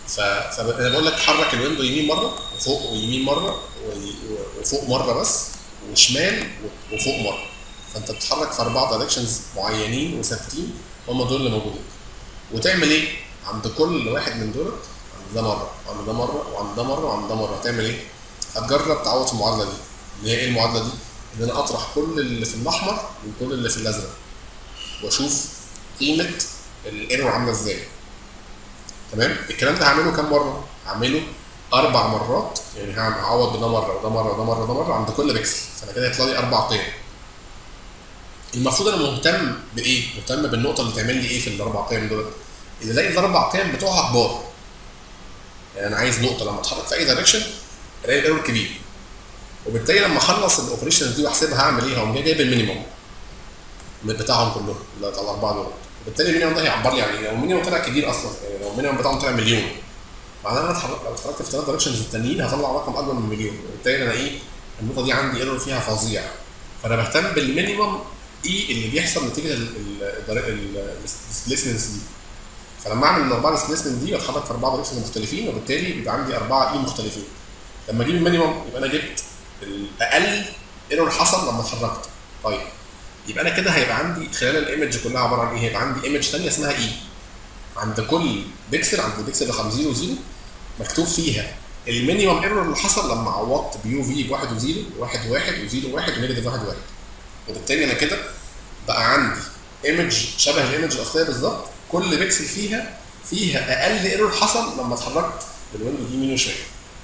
ف... فانا بقول لك حرك الويندو يمين مره وفوق ويمين مره و- وفوق مره بس وشمال و- وفوق مره فانت بتتحرك في اربع دايركشنز معينين وثابتين هم دول اللي موجودين وتعمل ايه؟ عند كل واحد من دول عند ده مره وعند ده مره وعند ده مره وعند ده مره هتعمل ايه؟ هتجرب تعوض في المعادله دي اللي هي ايه المعادله دي؟ ان انا اطرح كل اللي في الاحمر من كل اللي في الازرق واشوف قيمه الايرور عامله ازاي تمام الكلام ده هعمله كام مره هعمله اربع مرات يعني هعمل- هعوض بده مره وده مره وده مره وده مره عند كل بكسل فانا كده هيطلع لي اربع قيم المفروض انا مهتم بايه مهتم بالنقطه اللي تعمل لي ايه في الاربع قيم دول اللي الاقي الاربع قيم بتوعها كبار يعني انا عايز نقطه لما اتحرك في اي دايركشن الاقي الايرور كبير وبالتالي لما اخلص الاوبريشنز دي واحسبها هعمل ايه هقوم جاي جايب المينيموم بتاعهم كلهم اللي بتاع الاربعه دول وبالتالي المينيموم ده هيعبر لي عن ايه لو المينيموم طلع كبير اصلا يعني لو المينيموم بتاعهم طلع مليون معناه ان انا اتحرك لو اتحركت في ثلاث دايركشنز التانيين هطلع رقم اكبر من مليون وبالتالي انا ايه النقطه دي عندي ايرور فيها فظيع فانا بهتم بالمينيموم ايه اللي بيحصل نتيجه الديسبيسمنتس دي فلما اعمل الاربعه ديسبيسمنت دي بتحرك في اربعه دايركشنز مختلفين وبالتالي بيبقى عندي اربعه اي مختلفين لما اجيب المينيموم يبقى انا جبت الاقل ايرور حصل لما اتحركت طيب يبقى انا كده هيبقى عندي خلال الايمج كلها عباره عن ايه؟ هيبقى عندي ايمج ثانيه اسمها اي عند كل بيكسل عند البيكسل رقم 0 0 مكتوب فيها المينيمم ايرور اللي حصل لما عوضت بيو في بواحد وزيرو وواحد وواحد وزيرو واحد ونيجاتيف واحد واحد وبالتالي انا كده بقى عندي ايمج شبه الايمج الاصليه بالظبط كل بيكسل فيها فيها اقل ايرور حصل لما اتحركت بالويندو دي يمين وشمال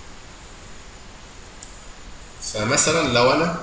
فمثلا لو انا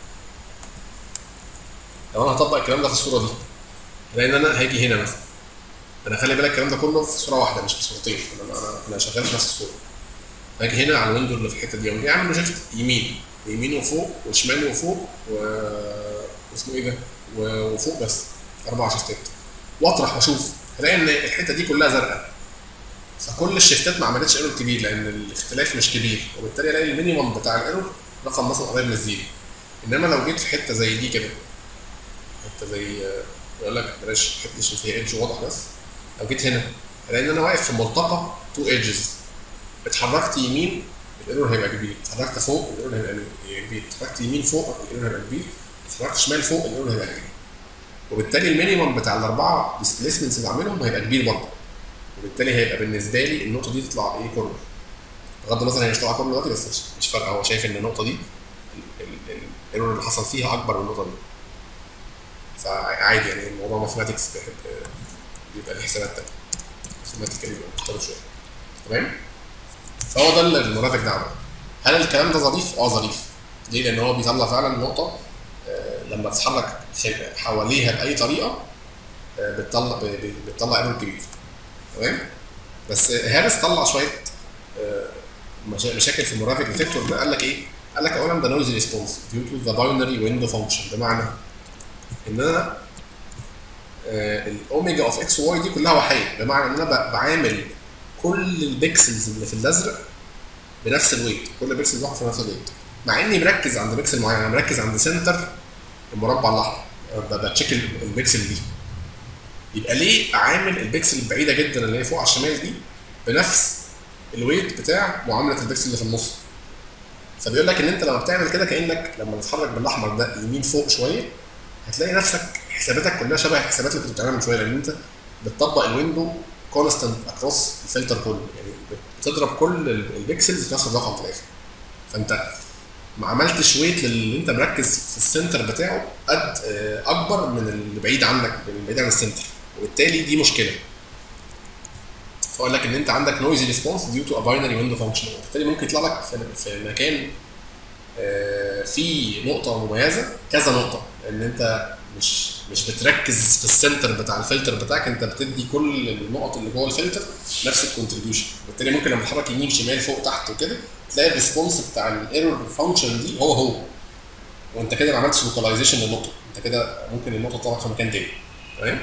لو انا هطبق الكلام ده في الصوره دي لان انا هاجي هنا مثلا انا خلي بالك الكلام ده كله في صوره واحده مش في صورتين انا انا انا شغال في نفس الصوره هاجي هنا على الويندو اللي في الحته دي اقوم جاي عامل له شيفت يمين يمين وفوق وشمال وفوق و اسمه ايه ده و- وفوق بس اربع شيفتات واطرح واشوف هلاقي ان الحته دي كلها زرقاء فكل الشيفتات ما عملتش ايرور كبير لان الاختلاف مش كبير وبالتالي الاقي المينيمم بتاع الايرور رقم مثلا قريب من الزيرو انما لو جيت في حته زي دي كده حته زي يقول لك بلاش حته عشان فيها ايدج واضح بس لو جيت هنا هلاقي ان انا واقف في ملتقى تو ايدجز اتحركت يمين الايرور هيبقى كبير اتحركت فوق الايرور هيبقى كبير اتحركت يمين فوق الايرور هيبقى كبير اتحركت شمال فوق الايرور هيبقى كبير وبالتالي المينيمم بتاع الاربعه ديسبيسمنتس اللي عاملهم هيبقى كبير برضه وبالتالي هيبقى بالنسبه لي النقطه دي تطلع ايه كورنر بغض النظر هي مش طالعه كورنر دلوقتي بس مش, مش فارقه هو شايف ان النقطه دي الايرور اللي حصل فيها اكبر من النقطه دي فعادي يعني الموضوع ماثيماتكس بيحب بيبقى ليه حسابات تانية ماثيماتيكالي بيبقى مختلف شويه تمام فهو ده اللي النموذج ده عمله هل الكلام ده ظريف؟ اه ظريف ليه؟ لان هو بيطلع فعلا نقطه آه، لما تتحرك خل- حواليها باي طريقه آه، بتطلع ب- ب- بتطلع ايرور كبير تمام بس هارس طلع شويه آه، مشا- مشاكل في المرافق ديتكتور ده قال لك ايه؟ قال لك اولا ده نويز ريسبونس ديو تو ذا باينري ويندو فانكشن بمعنى ان انا آه، الاوميجا اوف اكس واي دي كلها وحيد بمعنى ان انا ب- بعامل كل البكسلز اللي في الازرق بنفس الويت كل بيكسل بياخد في نفس الويت مع اني مركز عند بيكسل معين انا مركز عند سنتر المربع الاحمر ب- بتشيك ال- البيكسل دي يبقى ليه اعامل البيكسل البعيده جدا اللي هي فوق على الشمال دي بنفس الويت بتاع معامله البيكسل اللي في النص فبيقول لك ان انت لما بتعمل كده كانك لما تتحرك بالاحمر ده يمين فوق شويه هتلاقي نفسك حساباتك كلها شبه الحسابات اللي كنت بتعملها من شويه لان انت بتطبق الويندو كونستنت اكروس الفلتر كله يعني بتضرب كل ال- البيكسلز في نفس الرقم في الاخر فانت ما عملتش ويت للي انت مركز في السنتر بتاعه قد آه، اكبر من اللي بعيد عنك من اللي بعيد عن السنتر وبالتالي دي مشكله فاقول لك ان انت عندك نويزي ريسبونس ديو تو ا باينري ويندو فانكشن وبالتالي ممكن يطلع لك في في مكان آه، في نقطه مميزه كذا نقطه ان انت مش مش بتركز في السنتر بتاع الفلتر بتاعك انت بتدي كل النقط اللي جوه الفلتر نفس الكونتريبيوشن بالتالي ممكن لما تتحرك يمين شمال فوق تحت وكده تلاقي الريسبونس بتاع الايرور فانكشن دي هو هو وانت كده ما عملتش لوكاليزيشن للنقطه انت كده ممكن النقطه تطلع في مكان تاني تمام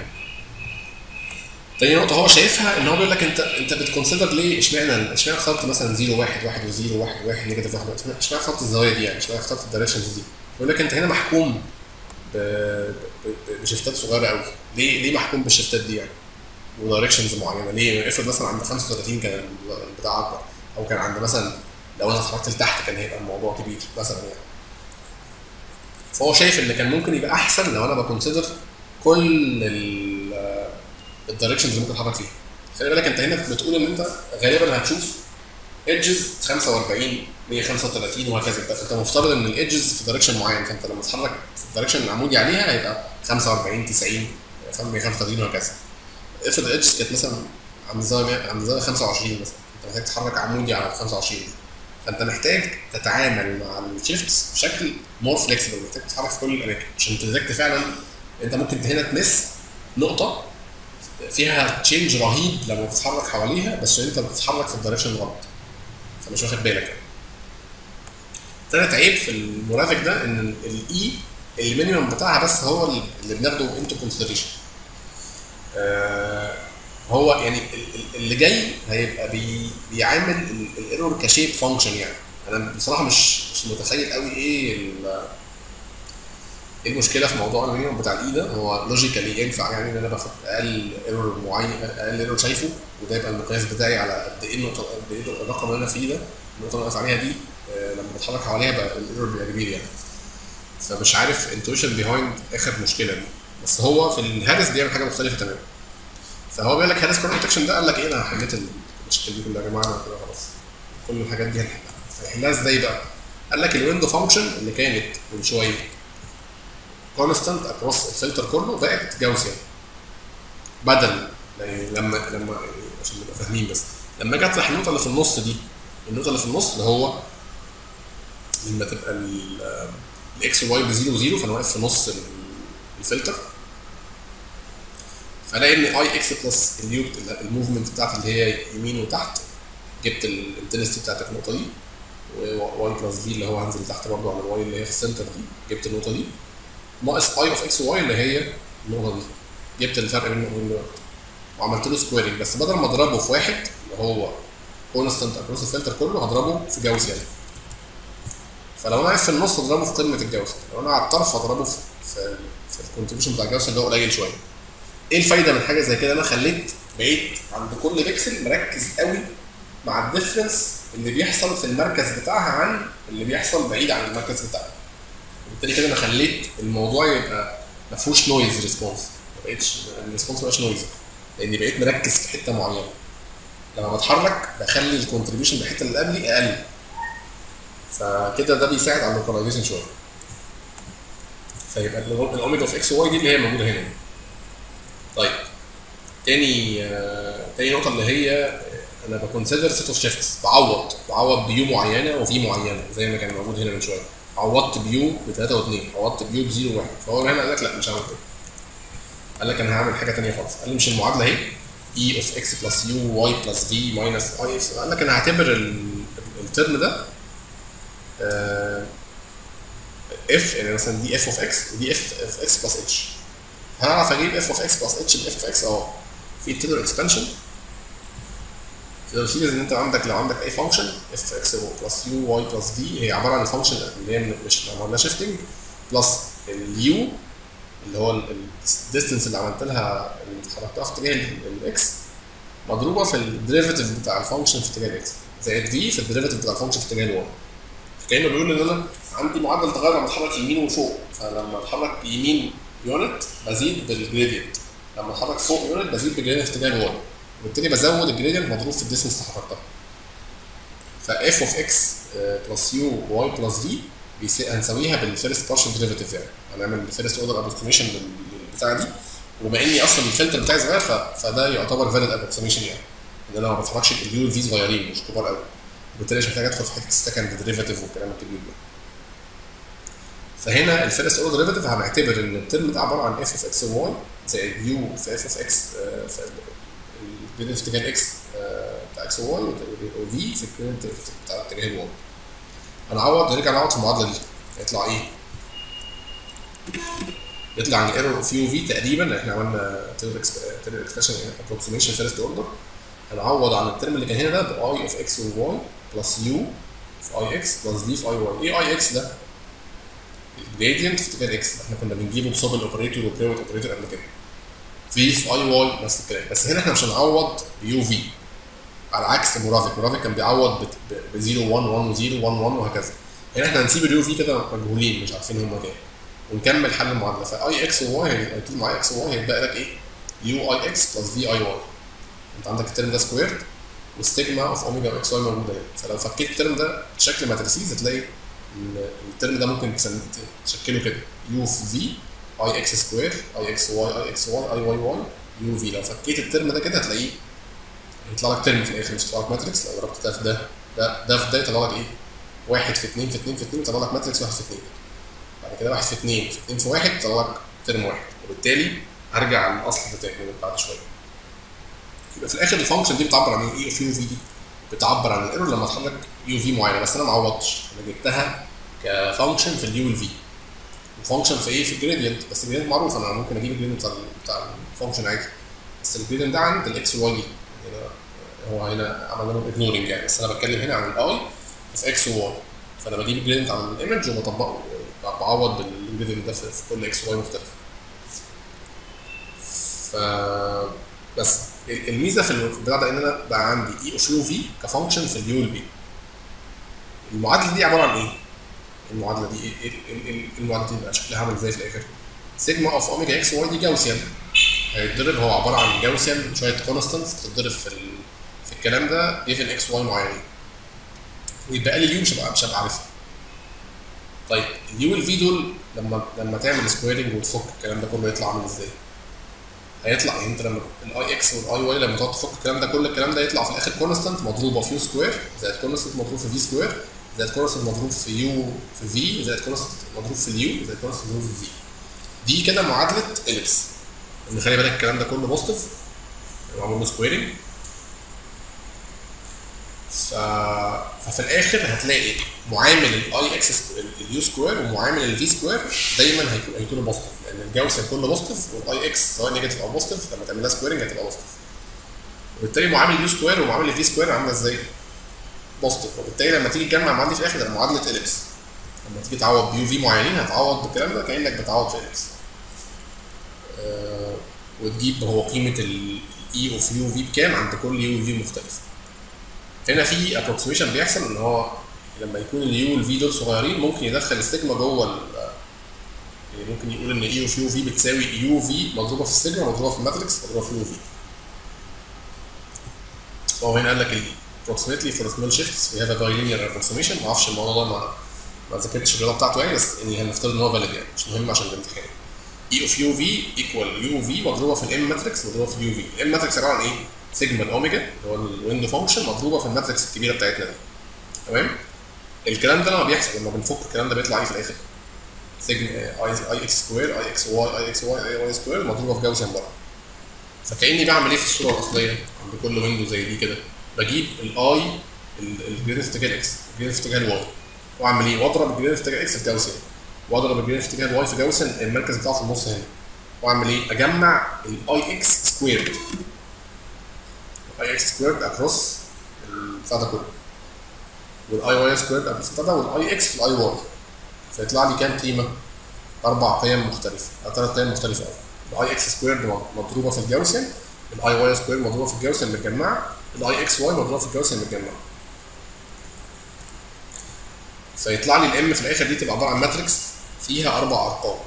تاني نقطة هو شايفها ان هو بيقول لك انت انت بتكونسيدر ليه اشمعنى اشمعنى اخترت مثلا 0 1 1 و0 1 1 نيجاتيف 1 اشمعنى اخترت الزوايا دي يعني اشمعنى اخترت الدايركشنز دي؟ بيقول لك انت هنا محكوم ب- ب- ب- بشفتات صغيرة قوي ليه ليه محكوم بالشفتات دي يعني؟ ودايركشنز معينه ليه؟ افرض مثلا عند 35 كان البتاع اكبر او كان عند مثلا لو انا اتحركت لتحت كان هيبقى الموضوع كبير مثلا يعني فهو شايف ان كان ممكن يبقى احسن لو انا بكونسيدر كل الدايركشنز اللي ممكن اتحرك فيها خلي بالك انت هنا بتقول ان انت غالبا هتشوف ايدجز 45 135 وهكذا انت انت مفترض ان الايدجز في دايركشن معين فانت لما تتحرك في الدايركشن العمودي عليها هيبقى 45 90 135 وهكذا افرض الايدجز كانت مثلا عند زاويه عند زاويه 25 مثلا انت محتاج تتحرك عمودي على 25 دي فانت محتاج تتعامل مع الشيفتس بشكل مور فليكسبل محتاج تتحرك في كل الاماكن عشان تدركت فعلا انت ممكن هنا تمس نقطه فيها تشينج رهيب لما بتتحرك حواليها بس انت بتتحرك في الدايركشن الغلط فمش واخد بالك يعني. تالت عيب في المرافق ده ان الاي المينيمم بتاعها بس هو اللي بناخده انتو كونسيدريشن هو يعني اللي جاي هيبقى بي بيعامل الايرور كشيب فانكشن يعني انا بصراحه مش مش متخيل قوي ايه ايه المشكله في موضوع المينيمم بتاع الاي ده هو لوجيكالي ينفع يعني ان انا باخد اقل ايرور معين اقل ايرور شايفه وده يبقى المقياس بتاعي على قد ايه النقطه قد ايه الرقم اللي انا فيه ده النقطه اللي انا واقف عليها دي لما بتحرك حواليها بقى الايرور بيبقى كبير يعني فمش عارف انتويشن بيهايند اخر مشكله دي بس هو في الهارس بيعمل حاجه مختلفه تماما فهو بيقول لك هارس كورن ديتكشن ده قال لك ايه انا حليت المشكله دي كلها يا جماعه انا كده خلاص كل الحاجات دي هنحلها هنحلها ازاي بقى؟ قال لك الويندو فانكشن اللي كانت من شويه كونستانت اكروس الفلتر كله بقت جاوسيان بدل يعني لما لما عشان نبقى فاهمين بس لما اجي اطرح النقطه اللي في النص دي النقطه اللي في النص اللي هو لما تبقى الاكس واي بزيرو زيرو فانا واقف في نص الفلتر فالاقي ان اي اكس بلس اليو الموفمنت بتاعتي اللي هي يمين وتحت جبت الانتنستي بتاعت النقطه دي وواي بلس في اللي هو هنزل تحت برضه على الواي اللي هي في السنتر دي جبت النقطه دي ناقص اي اوف اكس واي اللي هي النقطه دي جبت الفرق بين وبين وعملت له سكويرنج بس بدل ما اضربه في واحد اللي هو كونستانت اكروس الفلتر كله هضربه في جاوس يعني فلو انا واقف في النص اضربه في قمه الجوس لو انا على الطرف اضربه في في, في الكونتريبيوشن بتاع الجوس اللي هو قليل شويه ايه الفايده من حاجه زي كده انا خليت بقيت عند كل بيكسل مركز قوي مع الديفرنس اللي بيحصل في المركز بتاعها عن اللي بيحصل بعيد عن المركز بتاعها وبالتالي كده انا خليت الموضوع يبقى ما فيهوش نويز ريسبونس ما بقتش الريسبونس ما بقاش نويز لاني بقيت مركز في حته معينه لما بتحرك بخلي الكونتريبيوشن بالحته اللي قبلي اقل فكده ده بيساعد على اللوكاليزيشن شويه فيبقى الاوميجا اوف اكس واي دي اللي هي موجوده هنا طيب تاني آه تاني نقطه اللي هي انا بكونسيدر سيت اوف شيفتس بعوض بعوض بيو معينه وفي معينه زي ما كان موجود هنا من شويه عوضت بيو ب 3 و2 عوضت بيو ب 0 و1 فهو هنا قال لك لا مش هعمل كده قال لك انا هعمل حاجه ثانيه خالص قال لي مش المعادله اهي اي اوف اكس بلس يو واي بلس في ماينس اي اكس قال لك انا هعتبر الترم ده اف يعني مثلا دي اف اوف اكس ودي اف اوف اكس بلس اتش هعرف اجيب اف اوف اكس بلس اتش باف اوف اكس اه في تيلر اكسبانشن تقدر تفيد ان انت عندك لو عندك اي فانكشن اف اكس بلس يو واي بلس في هي عباره عن الفانكشن اللي هي مش لو عملنا شيفتنج بلس اليو اللي هو الديستنس اللي عملت لها اللي اتحركتها في اتجاه الاكس مضروبه في الديريفيتيف بتاع الفانكشن في اتجاه الاكس زائد في في الديريفيتيف بتاع الفانكشن في اتجاه الواي كانه بيقول ان انا عندي معدل تغير لما اتحرك يمين وفوق فلما اتحرك يمين يونت بزيد بالجريدينت لما اتحرك فوق يونت بزيد بالجريدينت في اتجاه الواي وبالتالي بزود الجريدينت مضروب في الديستنس اللي حركتها فاف اوف اكس بلس يو واي بلس في هنسويها بالفيرست بارشل ديريفيتيف يعني هنعمل الفيرست اوردر ابروكسيميشن للبتاعه دي وبما اني اصلا الفلتر بتاعي صغير فده يعتبر فاليد ابروكسيميشن يعني ان انا ما بتحركش اليو في صغيرين مش كبار قوي وبالتالي مش محتاج ادخل في حته السكند ديريفيتيف والكلام الكبير ده فهنا الفيرست اوردر ديريفيتيف هنعتبر ان الترم ده عباره عن اف اوف اكس واي زائد يو في اف اوف اكس في اتجاه اكس بتاع اكس واي وفي في الكرنت بتاع اتجاه الواي هنعوض نرجع نعوض في المعادله دي هيطلع ايه؟ يطلع عن ايرور اوف يو في تقريبا احنا عملنا تيرر اكسبريشن ابروكسيميشن فيرست اوردر هنعوض عن الترم اللي كان هنا ده باي اوف اكس وواي بلس يو في اي اكس بلس في في اي واي ايه اي اكس ده؟ الجريدينت في اتجاه اكس احنا كنا بنجيبه بصوب الاوبريتور والبريوت اوبريتور قبل كده في في اي واي نفس الكلام بس هنا احنا مش هنعوض بيو في على عكس مرافق مرافق كان بيعوض ب 0 1 1 0 1 1 وهكذا هنا احنا هنسيب اليو في كده مجهولين مش عارفين هم كام ونكمل حل المعادله فاي اكس وواي هيطول مع اكس وواي هيتبقى لك ايه؟ يو اي اكس بلس في اي واي انت عندك الترم ده سكويرد والسيجما اوف اوميجا اكس واي موجوده هنا فلو فكيت الترم ده بشكل ماتريسيز هتلاقي ال- الترم ده ممكن تسم- تشكله كده يو في في اي اكس سكوير اي اكس واي اي اكس واي اي واي واي يو في لو فكيت الترم ده كده هتلاقيه يطلع لك ترم في الاخر مش يطلع لك ماتريكس لو ضربت ده في ده ده ده في ده يطلع لك ايه؟ واحد في اتنين في اتنين في اتنين يطلع لك ماتريكس واحد في اتنين بعد كده واحد في اتنين في اتنين في واحد يطلع لك ترم واحد وبالتالي هرجع للاصل ده تاني بعد شويه يبقى في الاخر الفانكشن دي بتعبر عن ايه اوف يو في دي بتعبر عن الايرور لما اتحرك يو في معينه بس انا ما عوضتش انا جبتها كفانكشن في اليو والفي وفانكشن في ايه في الجريدينت بس الجريدينت معروف انا ممكن اجيب الجريدينت بتاع بتاع الفانكشن عادي بس الجريدينت ده عند الاكس والواي دي هنا هو هنا عملنا له اجنورنج يعني بس انا بتكلم هنا عن الاي في اكس وواي فانا بجيب الجريدينت على الايمج وبطبقه بعوض بالجريدينت ده في في كل اكس وواي مختلف ف بس ال- الميزه في البتاع ده ان انا بقى عندي اي اوف يو في كفانكشن في اليو والبي المعادله دي عباره عن ايه؟ المعادله دي ايه؟ إيه- إيه- إيه- المعادله دي بقى شكلها عامل ازاي في الاخر؟ سيجما اوف اوميجا اكس واي دي جاوسيان هيتضرب هو عباره عن جاوسيان شويه كونستانتس بتتضرب في ال... في الكلام ده جيفن اكس واي معينين ويبقى لي اليو مش هبقى مش هبقى عارفها طيب اليو والفي دول لما لما تعمل سكويرنج وتفك الكلام ده كله يطلع عامل ازاي؟ هيطلع يعني انت لما الاي اكس والاي واي لما تقعد تفك الكلام ده كل الكلام ده يطلع في الاخر كونستانت مضروبه في يو سكوير زائد كونستانت مضروب في في سكوير زائد كونستانت مضروب في يو في في زائد كونستانت مضروب في اليو زائد كونستانت مضروب في في دي كده معادله اليبس ان خلي بالك الكلام ده كله بوزيتيف معمول له سكويرنج ف... ففي الاخر هتلاقي معامل الاي اكس اليو سكوير ومعامل الفي سكوير دايما هيكون هيكونوا بوزيتيف لان الجوس هيكون بوزيتيف والاي اكس سواء نيجاتيف او بوزيتيف لما تعملها سكويرنج هتبقى بوزيتيف وبالتالي معامل اليو سكوير ومعامل الفي سكوير عامله ازاي؟ بوزيتيف وبالتالي لما تيجي تجمع المعادله في الاخر ده معادله اليبس لما تيجي تعوض بيو في معينين هتعوض بالكلام ده كانك بتعوض في اليبس آه وتجيب هو قيمه الاي اوف يو في بكام عند كل يو في مختلف هنا في ابروكسيميشن بيحصل ان هو لما يكون اليو والفي دول صغيرين ممكن يدخل السيجما جوه ال يعني ممكن يقول ان اي اوف يو في بتساوي يو في مضروبه في السيجما مضروبه في الماتريكس مضروبه في يو في فهو هنا قال لك approximately for small shifts we have a bilinear approximation ما اعرفش الموضوع ده ما ما ذاكرتش الرياضه بتاعته يعني بس يعني هنفترض ان هو فاليد يعني مش مهم عشان الامتحان اي اوف يو في ايكوال يو في مضروبه في الام ماتريكس مضروبه في اليو في الام ماتريكس عباره عن ايه؟ سيجما الاوميجا اللي هو الويندو فانكشن مضروبه في الماتريكس الكبيره بتاعتنا دي تمام الكلام ده لما بيحصل لما بنفك الكلام ده بيطلع ايه في الاخر؟ سيجما اي اي اكس سكوير اي اكس واي اي اكس واي اي واي سكوير مضروبه في جوسيان بره فكاني بعمل ايه في الصوره الاصليه عند كل ويندو زي دي كده بجيب الاي الجريد في اتجاه الاكس الجريد في اتجاه الواي واعمل ايه؟ واضرب الجريد في اتجاه اكس في جوسيان واضرب الجريد في اتجاه الواي في جوسيان المركز بتاعه في النص هنا واعمل ايه؟ اجمع الاي اكس سكويرد الاي اكس سكويرد اكروس البتاع ده كله والاي واي سكويرد اكروس البتاع ده والاي اكس في الاي واي فيطلع لي كام قيمه؟ اربع قيم مختلفه او ثلاث قيم مختلفه قوي الاي اكس سكويرد مضروبه في الجوسيان الاي واي سكويرد مضروبه في الجوسيان متجمعه الاي اكس واي مضروبه في الجوسيان متجمعه فيطلع لي الام في الاخر دي تبقى عباره عن ماتريكس فيها اربع ارقام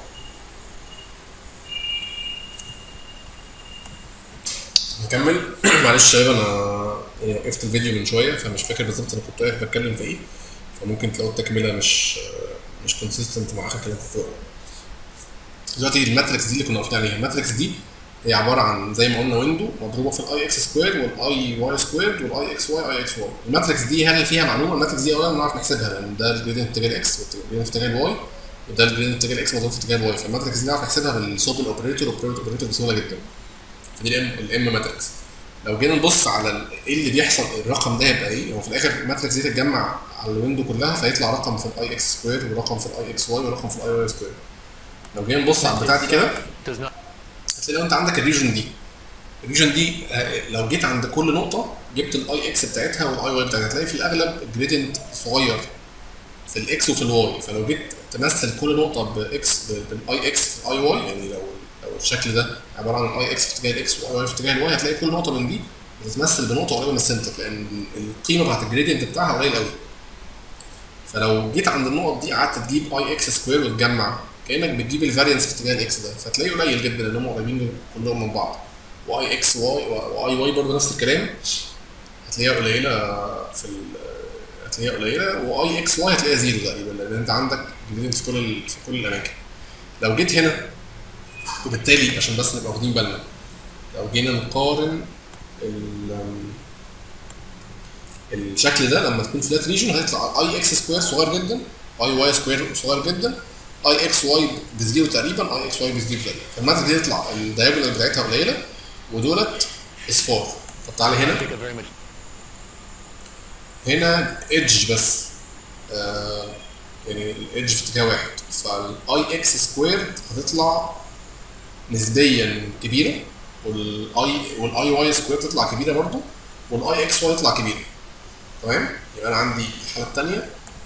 نكمل معلش يا شباب انا يعني وقفت الفيديو من شويه فمش فاكر بالظبط انا كنت واقف بتكلم في ايه فممكن تلاقوا التكمله مش مش كونسيستنت مع اخر كلام كنت بقوله دلوقتي الماتريكس دي اللي كنا واقفين عليها الماتريكس دي هي عباره عن زي ما قلنا ويندو مضروبه في الاي اكس سكوير والاي واي سكوير والاي اكس واي اي اكس واي الماتريكس دي هل فيها معلومه الماتريكس دي اولا نعرف نحسبها لان ده الجريدينت اتجاه الاكس والجريدينت اتجاه الواي وده الجريدينت اتجاه الاكس مضروب في اتجاه الواي فالماتريكس دي نعرف نحسبها بالصوت الاوبريتور والاوبريتور بسهوله جدا فدي الام الام ماتريكس لو جينا نبص على ايه اللي بيحصل الرقم ده هيبقى ايه هو في الاخر الماتريكس دي تتجمع على الويندو كلها فيطلع رقم في الاي اكس سكوير ورقم في الاي اكس واي ورقم في الاي واي سكوير لو جينا نبص على البتاع دي كده هتلاقي لو انت عندك الريجن دي الريجن دي لو جيت عند كل نقطه جبت الاي اكس بتاعتها والاي واي بتاعتها هتلاقي في الاغلب الجريدينت صغير في الاكس وفي الواي فلو جيت تمثل كل نقطه باكس بالاي اكس في الاي واي يعني لو لو الشكل ده عباره عن اي اكس في اتجاه الاكس واي واي في اتجاه الواي هتلاقي كل نقطه من دي بتتمثل بنقطه قريبه من السنتر لان القيمه بتاعت الجريدينت بتاعها قليل قوي فلو جيت عند النقط دي قعدت تجيب اي اكس سكوير وتجمع كانك بتجيب الفارينس في اتجاه الاكس ده فتلاقيه قليل جدا لان هم قريبين كلهم من بعض واي اكس واي واي واي برضه نفس الكلام هتلاقيها قليله في ال هتلاقيها قليله واي اكس واي هتلاقيها زيرو تقريبا لان انت عندك جريدينت في كل ال- في كل الاماكن لو جيت هنا وبالتالي عشان بس نبقى واخدين بالنا لو جينا نقارن ال- الشكل ده لما تكون فلات ريجن هيطلع اي اكس سكوير صغير جدا اي واي سكوير صغير جدا اي اكس واي بزيرو تقريبا اي اكس واي بزيرو تقريبا فالماتريكس دي يطلع الدايجونال بتاعتها قليله ودولت اصفار طب تعالى هنا Take a very much هنا ايدج بس آه يعني الايدج في اتجاه واحد فالاي اكس سكويرد هتطلع نسبيا كبيره والاي والاي واي سكوير تطلع كبيره برضو والاي اكس واي تطلع كبيره تمام يبقى انا عندي الحاله الثانيه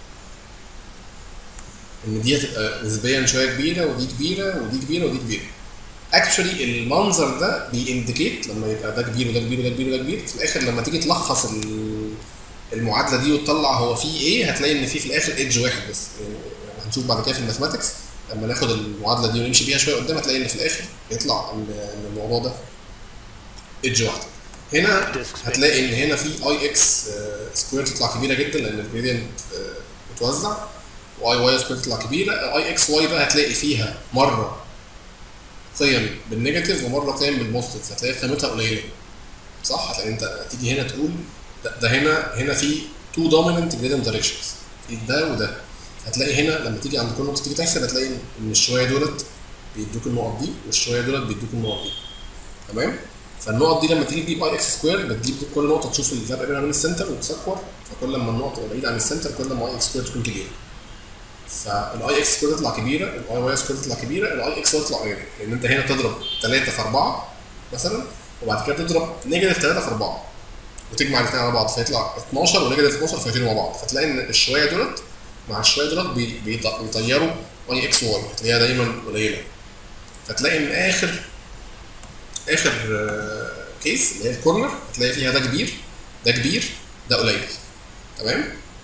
ان دي هتبقى نسبيا شويه كبيره ودي كبيره ودي كبيره ودي كبيره اكشولي المنظر ده بينديكيت لما يبقى ده كبير وده كبير وده كبير وده كبير في الاخر لما تيجي تلخص ال- المعادله دي وتطلع هو فيه ايه هتلاقي ان في في الاخر ايدج واحد بس يعني هنشوف بعد كده في الماثماتكس لما ناخد المعادله دي ونمشي بيها شويه قدام هتلاقي ان في الاخر يطلع ان إن الموضوع ده ايدج واحده هنا هتلاقي ان هنا في اي اكس سكوير تطلع كبيره جدا لان الجريدينت بتوزع واي واي سكوير تطلع كبيره اي اكس واي بقى هتلاقي فيها مره قيم بالنيجاتيف ومره قيم بالبوزيتيف هتلاقي قيمتها قليله صح هتلاقي انت تيجي هنا تقول ده, ده هنا هنا في تو دوميننت جريدينت دايركشنز في ده وده هتلاقي هنا لما تيجي عند كل نقطه تيجي تحسب هتلاقي ان إن الشويه دولت بيدوك النقط دي والشويه دولت بيدوك النقط دي تمام فالنقط دي لما تيجي تجيب اي اكس سكوير بتجيب كل نقطه تشوف الفرق بينها وبين السنتر وتسكور فكل ما النقطه تبقى بعيده عن السنتر كل ما اي اكس سكوير تكون كبيره فالاي اكس سكوير تطلع كبيره الاي واي سكوير تطلع كبيره الاي اكس واي تطلع قليله لان انت هنا تضرب 3 في 4 مثلا وبعد كده تضرب نيجاتيف 3 في 4 وتجمع الاثنين على بعض فيطلع 12 ونيجاتيف 12 فيطيروا مع بعض فتلاقي ان الشويه دولت مع الشويه دولت بي- بيط- بيطيروا اي اكس واي هتلاقيها دايما قليله فتلاقي ان اخر اخر آه، كيس اللي هي الكورنر هتلاقي فيها ده كبير ده كبير ده قليل تمام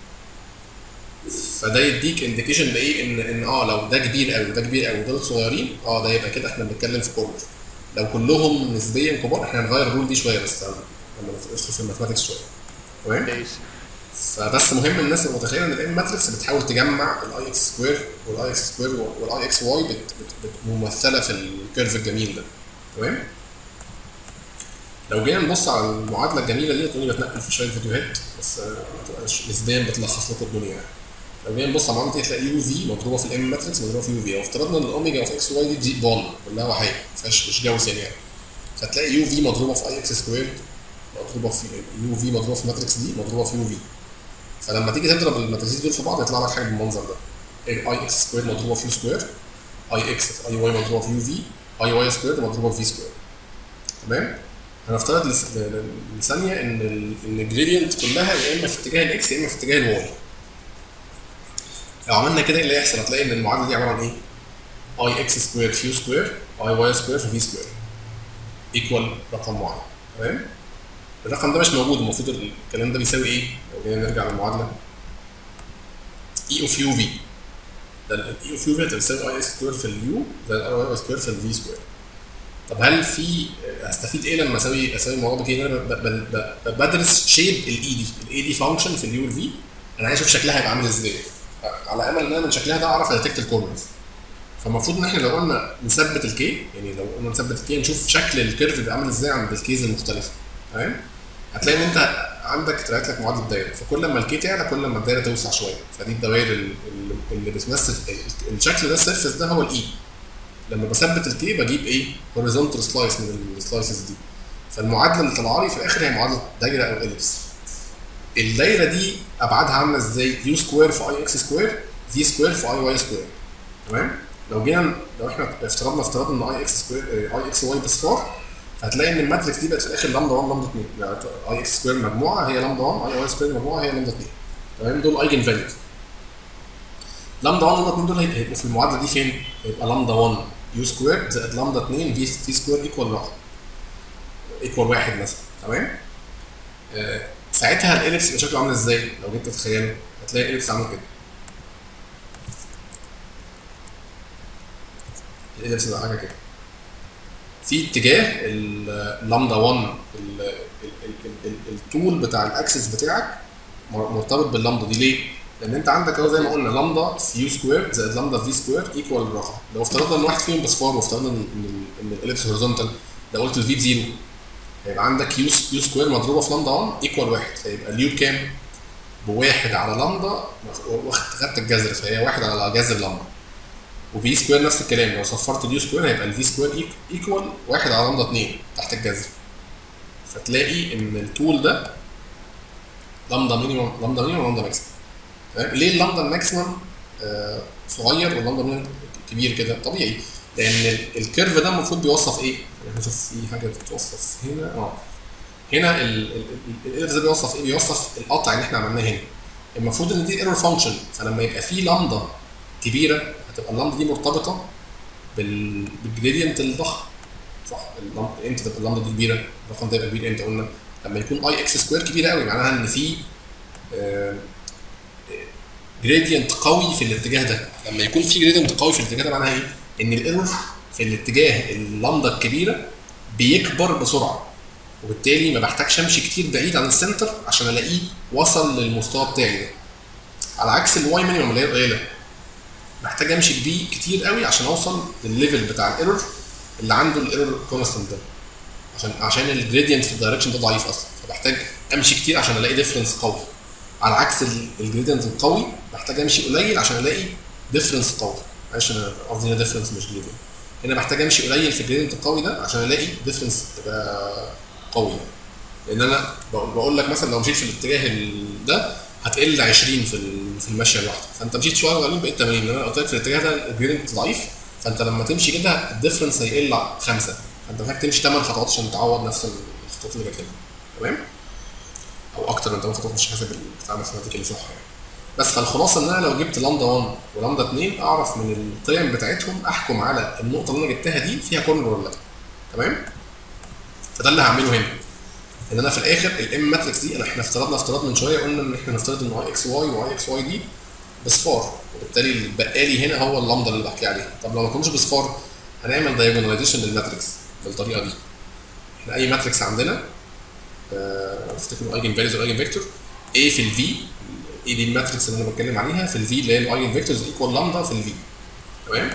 فده يديك انديكيشن بايه ان ان اه لو ده كبير قوي وده كبير قوي ودول صغيرين اه ده يبقى كده احنا بنتكلم في كورنر لو كلهم نسبيا كبار احنا هنغير الرول دي شويه بس لما ندخل في الماثماتكس شويه تمام base. فبس مهم الناس تبقى متخيله ان الام ماتريكس بتحاول تجمع الاي اكس سكوير والاي اكس سكوير والاي اكس واي بت بت بت ممثله في الكيرف الجميل ده تمام لو جينا نبص على المعادله الجميله دي تقولي بتنقل في شويه فيديوهات بس آه، ما تبقاش نسبيا بتلخص لكم الدنيا يعني لو جينا نبص على المعادله دي هتلاقي يو في مضروبه في الام ماتريكس مضروبه في يو في لو افترضنا ان الاوميجا اوف اكس واي دي تزيد بون كلها وحيد ما فيهاش مش جوسن يعني فتلاقي يو في مضروبه في اي اكس سكوير مضروبه في يو في مضروبه في ماتريكس دي مضروبه في يو في فلما تيجي تضرب الماتريسز دول في بعض يطلع لك حاجه بالمنظر ده اي اكس سكوير مضروبه في يو سكوير اي اكس في اي واي مضروبه في يو في اي واي سكوير مضروبه في في سكوير تمام هنفترض لس- ل- ل- لثانيه ان ال- ان الجريدينت كلها يا اما في اتجاه الاكس يا اما في اتجاه الواي لو عملنا كده ايه اللي هيحصل هتلاقي ان المعادله دي عباره عن ايه اي اكس سكوير في يو سكوير اي واي سكوير في في سكوير ايكوال رقم معين تمام الرقم ده مش موجود المفروض الكلام ده بيساوي ايه؟ لو جينا نرجع للمعادله اي اوف يو في ده الاي اوف يو في هتساوي اي اس سكوير في اليو زي الاي واي سكوير في الفي سكوير طب هل في هستفيد ايه لما اسوي اسوي الموضوع ده كده انا ب- ب- ب- ب- بدرس شيب الاي دي الاي دي فانكشن في اليو والفي انا عايز اشوف شكلها هيبقى عامل ازاي على امل ان انا من شكلها ده اعرف اديتكت الكورنرز فالمفروض ان احنا لو قلنا نثبت الكي يعني لو قلنا نثبت الكي نشوف شكل الكيرف بيبقى عامل ازاي عند الكيز المختلفه تمام هتلاقي ان انت عندك طلعت لك معادله دايره فكل ما الكي تعلى كل ما الدايره توسع شويه فدي الدوائر ال- ال- اللي بتمثل ال- الشكل ده السيرفس ده هو الاي لما بثبت الكي بجيب ايه هوريزونتال سلايس من السلايسز دي فالمعادله اللي طالعه لي في الاخر هي معادله دايره او اليبس الدايره دي ابعادها عامله ازاي يو سكوير في اي اكس سكوير في سكوير في اي واي سكوير تمام لو جينا لو احنا افترضنا افتراض ان اي اكس سكوير اي اكس واي بصفار هتلاقي ان الماتريكس دي بقت في الاخر لامدا 1 لامدا 2 يعني اي اكس سكوير مجموعه هي لامدا 1 اي واي سكوير مجموعه هي لامدا 2 تمام دول ايجن فاليوز لامدا 1 لامدا 2 دول هيبقوا في المعادله دي فين؟ هيبقى لامدا 1 يو سكوير زائد لامدا 2 في في سكوير ايكوال واحد ايكوال واحد مثلا تمام آه، ساعتها الاليبس يبقى شكله عامل ازاي لو جيت تتخيله هتلاقي الاليبس عامل كده الاليبس ده حاجه كده في اتجاه اللامدا 1 ال- ال- ال- ال- الطول بتاع الاكسس بتاعك مر- مرتبط باللامدا دي ليه؟ لان انت عندك اهو زي ما قلنا لامدا في يو سكوير زائد لامدا في سكوير ايكوال رقم لو افترضنا ان واحد فيهم بصفار وافترضنا ان ان ان الاليبس هوريزونتال لو قلت الفي بزيرو هيبقى عندك يو يو سكوير مضروبه في لامدا 1 ايكوال واحد فيبقى اليو بكام؟ بواحد على لامدا واخد خدت الجذر فهي واحد على جذر لامدا وفي سكوير نفس الكلام لو صفرت اليو سكوير هيبقى الفي سكوير ايكوال واحد على لامدا 2 تحت الجذر فتلاقي ان الطول ده لامدا مينيموم لامدا مينيموم لامدا ماكسيموم تمام ليه اللامدا الماكسيموم آه صغير واللامدا مينيموم كبير كده طبيعي لان ال- الكيرف ده المفروض بيوصف ايه؟ يعني نشوف في حاجه بتوصف هنا اه هنا الاليرز ده بيوصف ايه؟ بيوصف القطع اللي احنا عملناه هنا المفروض ان دي ايرور فانكشن فلما يبقى في لامدا كبيره هتبقى اللامدا دي مرتبطه بال بالجريدينت الضخم صح اللامدا امتى تبقى اللامدا دي كبيره؟ الرقم ده يبقى كبير امتى قلنا؟ لما يكون اي اكس سكوير كبيره قوي معناها ان في جريدينت قوي في الاتجاه ده لما يكون في جريدينت قوي في الاتجاه ده معناها ايه؟ ان الايرور في الاتجاه اللامدا الكبيره بيكبر بسرعه وبالتالي ما بحتاجش امشي كتير بعيد عن السنتر عشان الاقيه وصل للمستوى بتاعي ده على عكس الواي مينيمم اللي هي قليله محتاج امشي بيه كتير قوي عشان اوصل للليفل بتاع الايرور اللي عنده الايرور كونستنت ده عشان عشان الجريدينت في الدايركشن ده ضعيف اصلا فبحتاج امشي كتير عشان الاقي ديفرنس قوي على عكس الجريدينت القوي محتاج امشي قليل عشان الاقي ديفرنس قوي معلش انا قصدي هنا ديفرنس مش جريدينت هنا محتاج امشي قليل في الجريدينت القوي ده عشان الاقي ديفرنس تبقى قوي لان انا بقول بقول لك مثلا لو مشيت في الاتجاه ال- ده هتقل 20 في ال- في المشيه الواحده فانت مشيت شويه صغيرين بقيت 80 لان انا قلت لك في الاتجاه ده الجريدينت ضعيف فانت لما تمشي كده الديفرنس هيقل خمسه فانت محتاج تمشي 8 خطوات عشان تعوض نفس الخطوات اللي جت هنا تمام او اكتر من 8 خطوات مش حاسب بتاع الماثيماتيك اللي صح يعني بس فالخلاصه ان انا لو جبت لامدا 1 ولامدا 2 اعرف من القيم بتاعتهم احكم على النقطه اللي انا جبتها دي فيها كورنر ولا لا تمام فده اللي هعمله هنا ان انا في الاخر الام ماتريكس دي انا احنا افترضنا افتراض من شويه قلنا ان احنا نفترض ان اي اكس واي واي اكس واي دي بصفار وبالتالي اللي اتبقى لي هنا هو اللامدا اللي بحكي عليها طب لو ما كانوش بصفار هنعمل دايجوناليزيشن للماتريكس بالطريقه دي احنا اي ماتريكس عندنا آه، لو تفتكروا الايجن فاليوز والايجن فيكتور A في الفي اي دي الماتريكس اللي انا بتكلم عليها في الفي اللي هي الايجن فيكتورز ايكوال لامدا في الفي تمام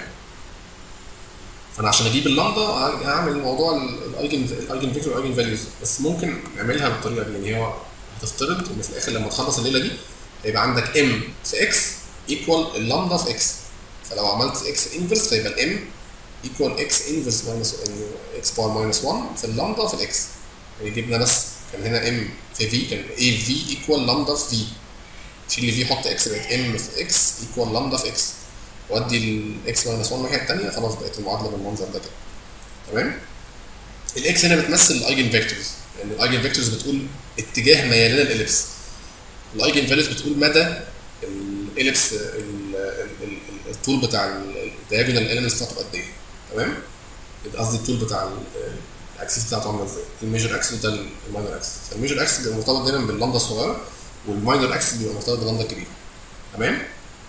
فانا عشان اجيب اللامدا هعمل موضوع الايجن الايجن فيكتور والايجن فاليوز بس ممكن نعملها بالطريقه دي يعني هو هتفترض ان في الاخر لما تخلص الليله دي هيبقى عندك ام في اكس ايكوال اللامدا في اكس فلو عملت اكس انفرس فيبقى الام ايكوال اكس انفرس ماينس اكس باور ماينس 1 في اللامدا في الاكس يعني جبنا بس كان هنا ام في في كان اي في ايكوال لامدا في في شيل اللي فيه حط اكس بقت ام في اكس ايكوال لامدا في اكس وادي الاكس ماينس 1 الناحيه الثانيه خلاص بقت المعادله بالمنظر ده كده تمام الاكس هنا بتمثل الايجن فيكتورز لان الايجن فيكتورز بتقول اتجاه ميلان الاليبس الايجن فاليوز بتقول مدى الاليبس ال- ال- ال- الطول بتاع الدياجونال اليمنتس بتاعته قد ايه تمام قصدي الطول بتاع ال- الاكسس بتاعته عامله ازاي الميجر اكسس ده الماينر اكسس فالميجر اكسس بيبقى مرتبط دايما باللامدا الصغيره والماينر اكسس بيبقى مرتبط باللامدا الكبيره تمام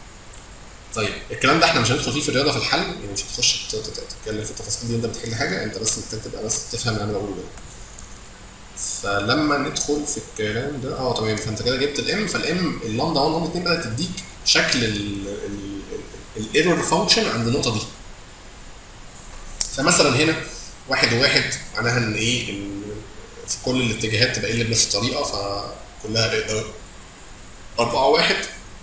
طيب الكلام ده احنا مش هندخل فيه في الرياضه في الحل يعني مش هتخش ت- ت- تتكلم في التفاصيل دي وانت بتحل حاجه انت بس محتاج تبقى بس تفهم اللي انا بقوله ده فلما ندخل في الكلام ده اه تمام فانت كده جبت الام فالام اللامدا 1 لامدا 2 بدات تديك شكل الايرور فانكشن عند النقطه دي فمثلا هنا واحد وواحد معناها ان ايه ان في كل الاتجاهات تبقى اللي بنفس الطريقه فكلها بقت أربعة واحد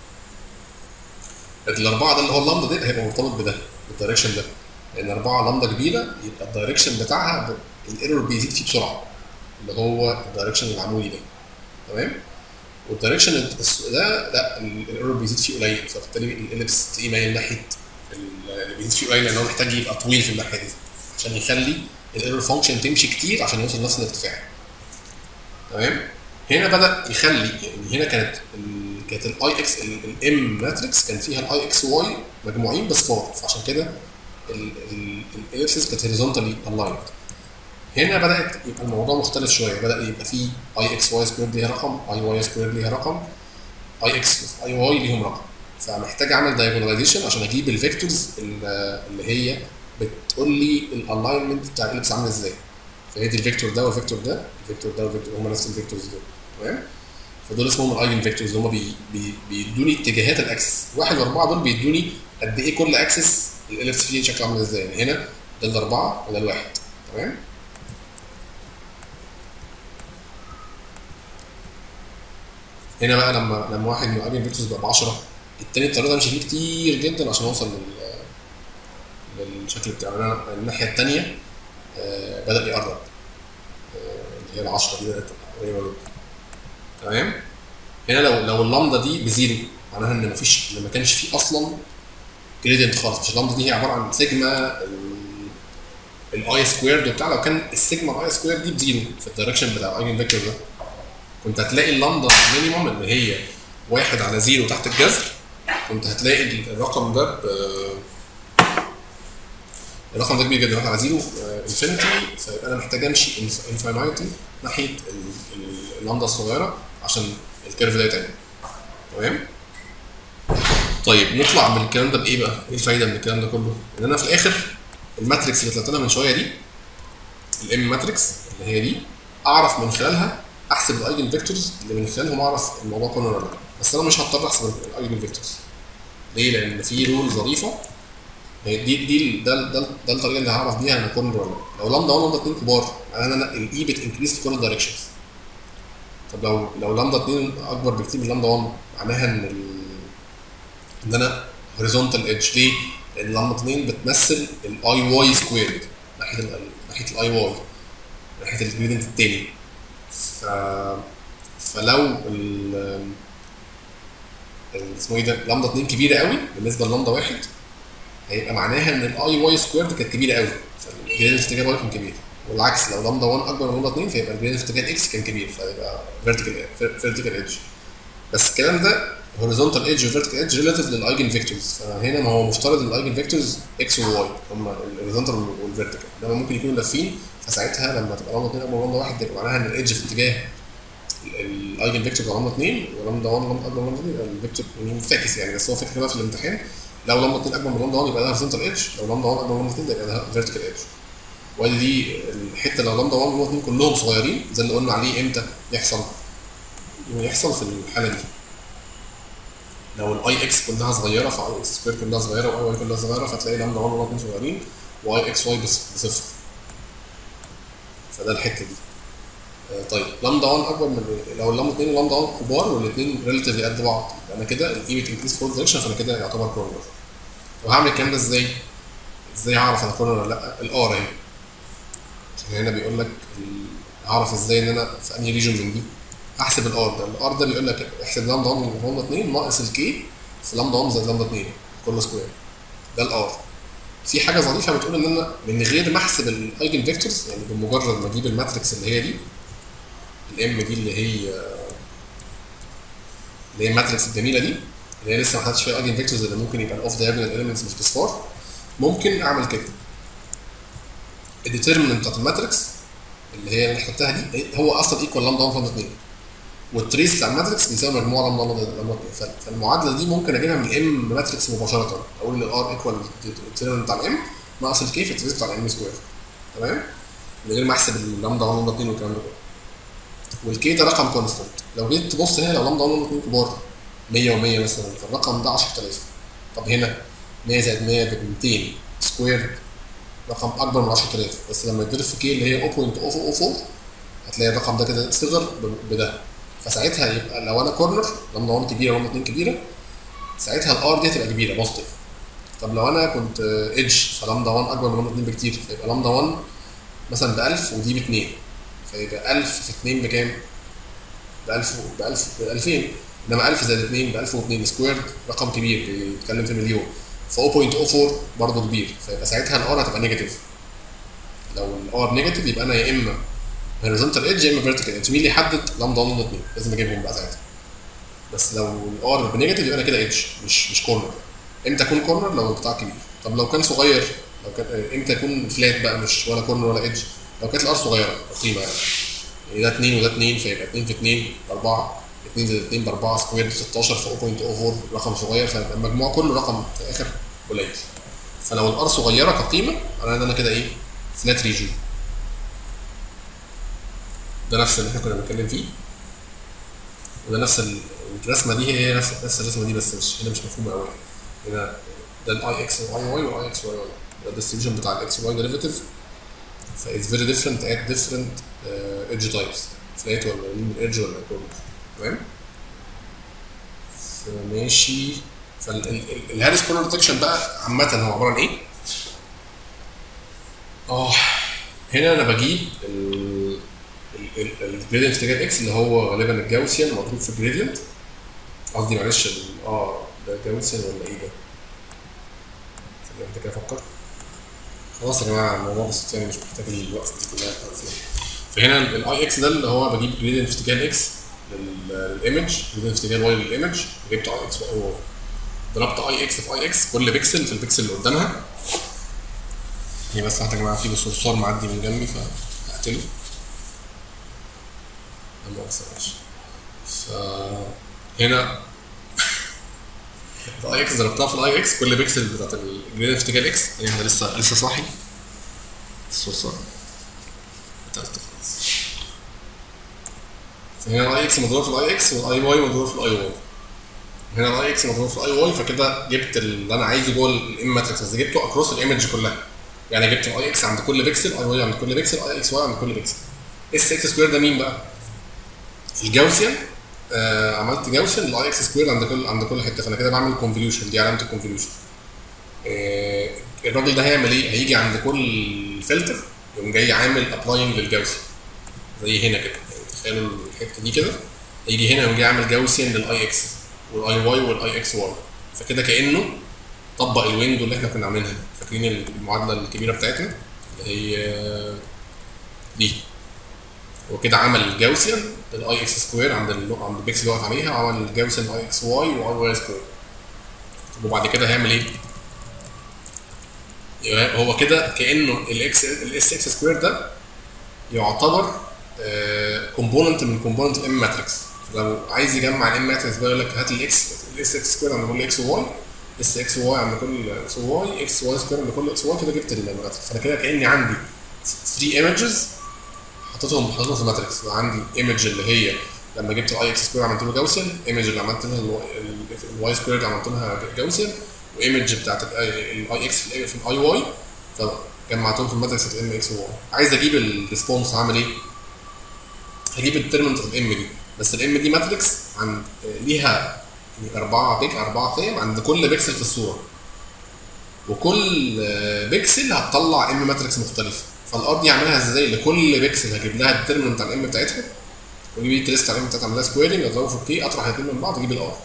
الأربعة ده اللي هو اللامدا ده هيبقى مرتبط بده بالدايركشن ده لأن أربعة لامدا كبيرة يبقى الدايركشن بتاعها ب- الايرور بيزيد فيه بسرعة اللي هو الدايركشن العمودي ده تمام والدايركشن الس- ده لا الايرور بيزيد فيه قليل فبالتالي الاليبس تلاقيه مايل ناحيه ال- اللي بيزيد فيه قليل لان هو محتاج يبقى طويل في الناحيه دي عشان يخلي الايرور فانكشن تمشي كتير عشان يوصل لنفس الارتفاع تمام هنا بدا يخلي يعني هنا كانت ال كانت الاي اكس الام ماتريكس كان فيها الاي اكس واي مجموعين بصفار فعشان كده الاليبسز كانت هوريزونتالي الايند هنا بدات يبقى الموضوع مختلف شويه بدا يبقى فيه اي اكس واي سكوير ليها رقم اي واي سكوير ليها رقم اي اكس اي واي ليهم رقم فمحتاج اعمل دايجوناليزيشن عشان اجيب الفيكتورز اللي هي بتقول لي الالاينمنت بتاع الاليبس عامل ازاي فهي دي الفيكتور ده والفيكتور ده الفيكتور ده والفيكتور هم نفس الفيكتورز دول تمام فدول اسمهم الايجن فيكتورز هم بي بي بيدوني اتجاهات الاكسس واحد واربعه دول بيدوني قد ايه كل اكسس الاليبس فيه شكله عامل ازاي يعني هنا ده الاربعه وده الواحد تمام هنا بقى لما لما واحد من الايجن فيكتورز بقى ب 10 التاني اضطريت امشي فيه كتير جدا عشان اوصل لل للشكل بتاعه انا الناحيه الثانيه آه بدا يقرب آه اللي هي ال 10 دي بدات قريبه جدا تمام هنا لو لو اللامدا دي بزيرو معناها ان مفيش ان ما كانش فيه اصلا جريدينت خالص مش اللامدا دي هي عباره عن سيجما الاي سكويرد وبتاع لو كان السيجما الاي سكوير دي بزيرو في الدايركشن بتاع الايجن فيكتور ده كنت هتلاقي اللامدا مينيموم اللي هي واحد على زيرو تحت الجذر كنت هتلاقي الرقم ده ب الرقم ده كبير جدا واحد على زيرو انفينيتي فيبقى انا محتاج امشي انفينيتي ناحيه اللامدا الصغيره عشان الكيرف ده يتعمل تمام طيب نطلع من الكلام ده بايه بقى؟ ايه الفايده من الكلام ده كله؟ ان انا في الاخر الماتريكس اللي طلعت لها من شويه دي الام ماتريكس اللي هي دي اعرف من خلالها احسب الايجن فيكتورز اللي من خلالهم اعرف الموضوع كله ولا لا بس انا مش هضطر احسب الايجن فيكتورز ليه؟ لان في رول ظريفه هي دي دي ده ده ده الطريقه اللي هعرف بيها انا كورنر ولا لا لو لامدا 1 لامدا 2 كبار معناها ان انا الاي بتنكريز في كل الدايركشنز طب لو لو لامدا 2 اكبر بكتير من لامدا 1 معناها ان ال... ان انا هوريزونتال ايدج ليه؟ لان لامدا 2 بتمثل الاي واي سكويرد ناحيه ال... ناحيه الاي واي ناحيه الجريدنت التاني ف فلو ال اسمه ايه ده لامدا 2 كبيره قوي بالنسبه للامدا 1 هيبقى معناها ان الاي واي سكويرد كانت كبيره قوي فالجريدنت اتجاه واي كان كبير والعكس لو لامدا 1 اكبر من لامدا 2 فيبقى الجريدنت اتجاه اكس كان كبير فيبقى فيرتيكال فيرتيكال ايدج بس الكلام ده هوريزونتال ايدج وفيرتيكال ايدج ريلاتيف للايجن فيكتورز فهنا ما هو مفترض ان الايجن فيكتورز اكس وواي هم الهوريزونتال والفيرتيكال انما ممكن يكونوا لافين فساعتها لما تبقى لامدا 2 اكبر من لامدا 1 يبقى معناها ان الايدج في اتجاه الايجن فيكتور لامدا 2 ولامدا 1 لامدا اكبر من لامدا 2 يبقى الفيكتور يعني مفتكس يعني بس هو فكره بقى في الامتحان لو لامدا 2 اكبر من لامدا 1 يبقى ده هوريزونتال ايدج لو لامدا 1 اكبر من لامدا 2 يبقى ده فيرتيكال ايدج وادي دي الحته لو لامدا 1 ولامدا 2 كلهم صغيرين زي اللي قلنا عليه امتى يحصل يحصل في الحاله دي لو الاي اكس كلها صغيره فاي اكس سكوير كلها صغيره واي واي كلها صغيره فتلاقي لامدا 1 ولامدا 2 صغيرين واي اكس واي بصفر فده الحته دي طيب لامدا 1 اكبر من لو اللامدا 2 ولامدا 1 كبار والاثنين ريلاتيفلي قد بعض يبقى انا كده الاي بتنكريز فور دايركشن فانا كده يعتبر كورنر وهعمل الكلام ده ازاي؟ ازاي هعرف انا كورنر ولا لا؟ الار اهي عشان هنا بيقول لك هعرف ازاي ان انا في انهي ريجن من دي احسب الار ده الار ده بيقول لك احسب لامدا 1 لامدا 2 ناقص الكي في لامدا 1 زائد لامدا 2 كل سكوير ده الار في حاجه ظريفه بتقول ان انا من غير ما احسب الايجن فيكتورز يعني بمجرد ما اجيب الماتريكس اللي هي دي الام دي اللي هي اللي هي الماتريكس الجميله دي اللي هي لسه ما حدش فيها ايجن فيكتورز اللي ممكن يبقى الاوف دايجونال اليمنتس مش بصفار ممكن اعمل كده الديترمنت بتاعت الماتريكس اللي هي اللي حطيتها دي هو اصلا ايكوال لامدا 1 لامدا 2 والتريس بتاع الماتريكس بيساوي مجموع لامدا 1 لامدا 2 فالمعادله دي ممكن اجيبها من الام ماتريكس مباشره اقول ان الار ايكوال الديترمنت بتاع الام ناقص الكي في التريس بتاع الام سكوير تمام من غير ما احسب اللامدا 1 لامدا 2 والكلام ده كله والكي ده رقم كونستنت لو جيت تبص هنا لو لامدا 1 2 كبار 100 و100 مثلا فالرقم ده 10000 طب هنا 100 زائد 100 ب 200 سكوير رقم اكبر من 10000 بس لما يتضرب في كي اللي هي 0.004 هتلاقي الرقم ده كده صغر بده فساعتها يبقى لو انا كورنر لامدا 1 كبيره ولامدا 2 كبيره ساعتها الار دي هتبقى كبيره بوزيتيف طب لو انا كنت ايدج فلامدا 1 اكبر من لامدا 2 بكتير فيبقى لامدا 1 مثلا ب 1000 ودي ب 2 فيبقى 1000 في 2 بكام؟ ب 1000 ب 1000 ب 2000 انما 1000 زائد 2 ب 1002 سكويرد رقم كبير بيتكلم في مليون ف 0.04 برضه كبير فيبقى ساعتها الار هتبقى نيجاتيف لو الار نيجاتيف يبقى انا يا اما هوريزونتال ايدج يا اما فيرتيكال ايدج مين اللي يحدد لامدا 1 2 لازم اجيبهم بقى ساعتها بس لو الار بنيجاتيف يبقى انا كده ايدج مش مش كورنر امتى اكون كورنر لو القطاع كبير طب لو كان صغير لو كان آه، امتى يكون فلات بقى مش ولا كورنر ولا ايدج لو كانت الار صغيره قيمه يعني يعني ده 2 وده 2 فيبقى 2 في 2 ب 4 2 زائد 2 ب 4 سكوير 16 في 0.04 رقم صغير فيبقى المجموع كله رقم في الاخر قليل فلو الار صغيره كقيمه انا ان انا كده ايه فلات ريجن ده نفس اللي احنا كنا بنتكلم فيه وده نفس ال- الرسمه دي هي نفس نفس الرسمه دي بس مش هنا مش مفهومه قوي هنا ده الاي اكس واي واي والاي اكس واي واي ده الديستريبيوشن بتاع الاكس واي ديريفيتيف ف it's very different at different uh, edge types فلات ولا من ايدج ولا كورنر تمام ماشي فالهارس كورنر ديتكشن بقى عامة هو عبارة عن ايه؟ اه هنا انا بجيب الجريدينت اتجاه اكس اللي هو غالبا الجاوسيان مضروب في الجريدينت قصدي معلش ال- اه ده جاوسيان ولا ايه ده؟ ثانية واحدة كده افكر خلاص يا جماعه الموضوع بسيط يعني مش محتاج الوقفه دي كلها بتاعت الفيلم. فهنا الاي اكس ده اللي هو بجيب جريدينت في اتجاه الاكس للايمج جريدينت في اتجاه الواي للايمج جبت اي اكس واي واي ضربت اي اكس في اي اكس كل بيكسل في البيكسل اللي قدامها هي بس يا جماعه في صرصار معدي من جنبي فهقتله لا مؤاخذة ماشي فهنا الاي اكس ضربتها في الاي اكس كل بيكسل بتاعت الجريدينت في اتجاه الاكس يعني احنا لسه لسه صاحي الصرصار قتلته خلاص فهنا الاي اكس مضروب في الاي اكس والاي واي مضروب في الاي واي هنا الاي اكس مضروب في الاي واي فكده جبت اللي انا عايزه جوه الام ماتريكس بس جبته اكروس الايمج كلها يعني جبت الاي اكس عند كل بيكسل اي واي عند كل بيكسل اي اكس واي عند كل بيكسل اس اكس سكوير ده مين بقى؟ الجاوسيان آه عملت جاوسيان الاي اكس سكوير عند كل عند كل حته فانا كده بعمل كونفوليوشن دي علامه الكونفوليوشن آه الراجل ده هيعمل ايه؟ هيجي عند كل فلتر يقوم جاي عامل ابلاينج للجاوسيان زي هنا كده يعني تخيلوا الحته دي كده هيجي هنا يقوم جاي عامل جاوسيان للاي اكس والاي واي والاي اكس واي فكده كانه طبق الويندو اللي احنا كنا عاملينها فاكرين المعادله الكبيره بتاعتنا اللي هي دي وكده عمل جاوسيان للاي اكس سكوير عند ال عند البيكسل اللي واقف عليها وعمل جاوسيان للاي اكس واي واي واي سكوير طب وبعد كده هيعمل ايه؟ يبقى هو كده كانه الاكس الاس اكس سكوير ده يعتبر كومبوننت من كومبوننت الام ماتريكس لو عايز يجمع الام ماتريكس بقى يقول لك هات الاكس الاس اكس سكوير عند كل اكس وواي اس اكس واي عند كل اكس واي اكس واي سكوير عند كل اكس واي كده جبت الماتريكس فانا كده كاني عندي 3 ايمجز حطيتهم حطيتهم في ماتريكس عندي ايمج اللي هي لما جبت الاي اكس سكوير عملت له جاوسيان ايمج اللي عملت لها الواي سكوير اللي عملت لها جاوسيان وايمج بتاعت الاي اكس في الاي واي فجمعتهم في الماتريكس الام اكس واي عايز اجيب الريسبونس هعمل ايه؟ هجيب الترمنت اوف الام دي بس الام دي ماتريكس عند ليها يعني اربعه بيك اربعه قيم عند كل بيكسل في الصوره وكل بيكسل هتطلع ام ماتريكس مختلفه فالار دي اعملها ازاي لكل بيكسل هجيب لها الترمنت بتاع الام بتاعتها واجيب التريست بتاع الام بتاعتها اعمل لها سكويرنج اضربه في الكي اطرح الاثنين من بعض اجيب الار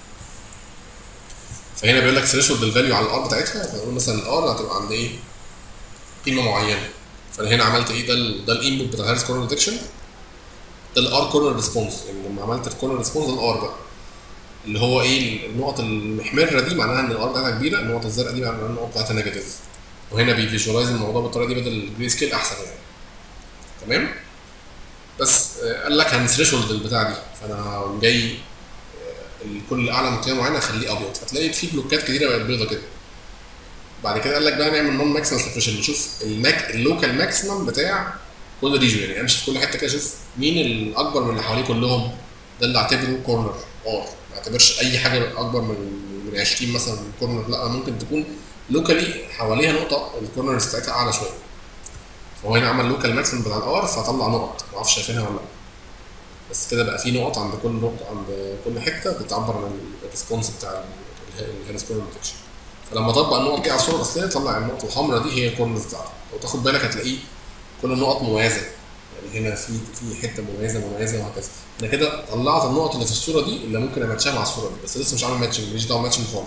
فهنا بيقول لك ثريشولد الفاليو على الار بتاعتها فنقول مثلا الار هتبقى عند ايه؟ قيمه معينه فانا هنا عملت ايه ده ال ده الانبوت بتاع هارس كورنر ديتكشن ده الار كورنر ريسبونس يعني لما عملت الكورنر ريسبونس ده الار بقى اللي هو ايه النقط المحمره دي معناها ان الار بتاعتها كبيره النقط الزرقاء دي معناها ان النقط بتاعتها نيجاتيف وهنا بيفيجوالايز الموضوع بالطريقه دي بدل الجري سكيل احسن يعني تمام بس آه قال لك هنثريشولد البتاع دي فانا هقوم جاي آه كل اعلى من قيمه معينه اخليه ابيض فتلاقي في بلوكات كتيره بقت بيضه كده بعد كده قال لك بقى نعمل نون ماكسيمم سبريشن نشوف الماك اللوكال ماكسيمم بتاع كل ريجن يعني امشي في كل حته كده اشوف مين الاكبر من اللي حواليه كلهم ده اللي اعتبره كورنر ار ما اعتبرش اي حاجه اكبر من من 20 مثلا كورنر لا ممكن تكون لوكالي حواليها نقطه الكورنرز بتاعتها اعلى شويه فهو هنا عمل لوكال ماكسيمم بتاع الار فطلع نقط ما اعرفش شايفينها ولا لا بس كده بقى في نقط عند كل نقطه عند كل حته بتعبر عن الريسبونس بتاع الهيرس كورنر ديتكشن فلما طبق النقط دي على الصوره الاصليه طلع النقطه الحمراء دي هي الكورنرز بتاعته لو تاخد بالك هتلاقيه كل النقط مميزه يعني هنا في في حته مميزه مميزه وهكذا انا كده طلعت النقط اللي في الصوره دي اللي ممكن اماتشها مع الصوره دي بس لسه مش عامل ماتشنج ماليش دعوه ماتشنج خالص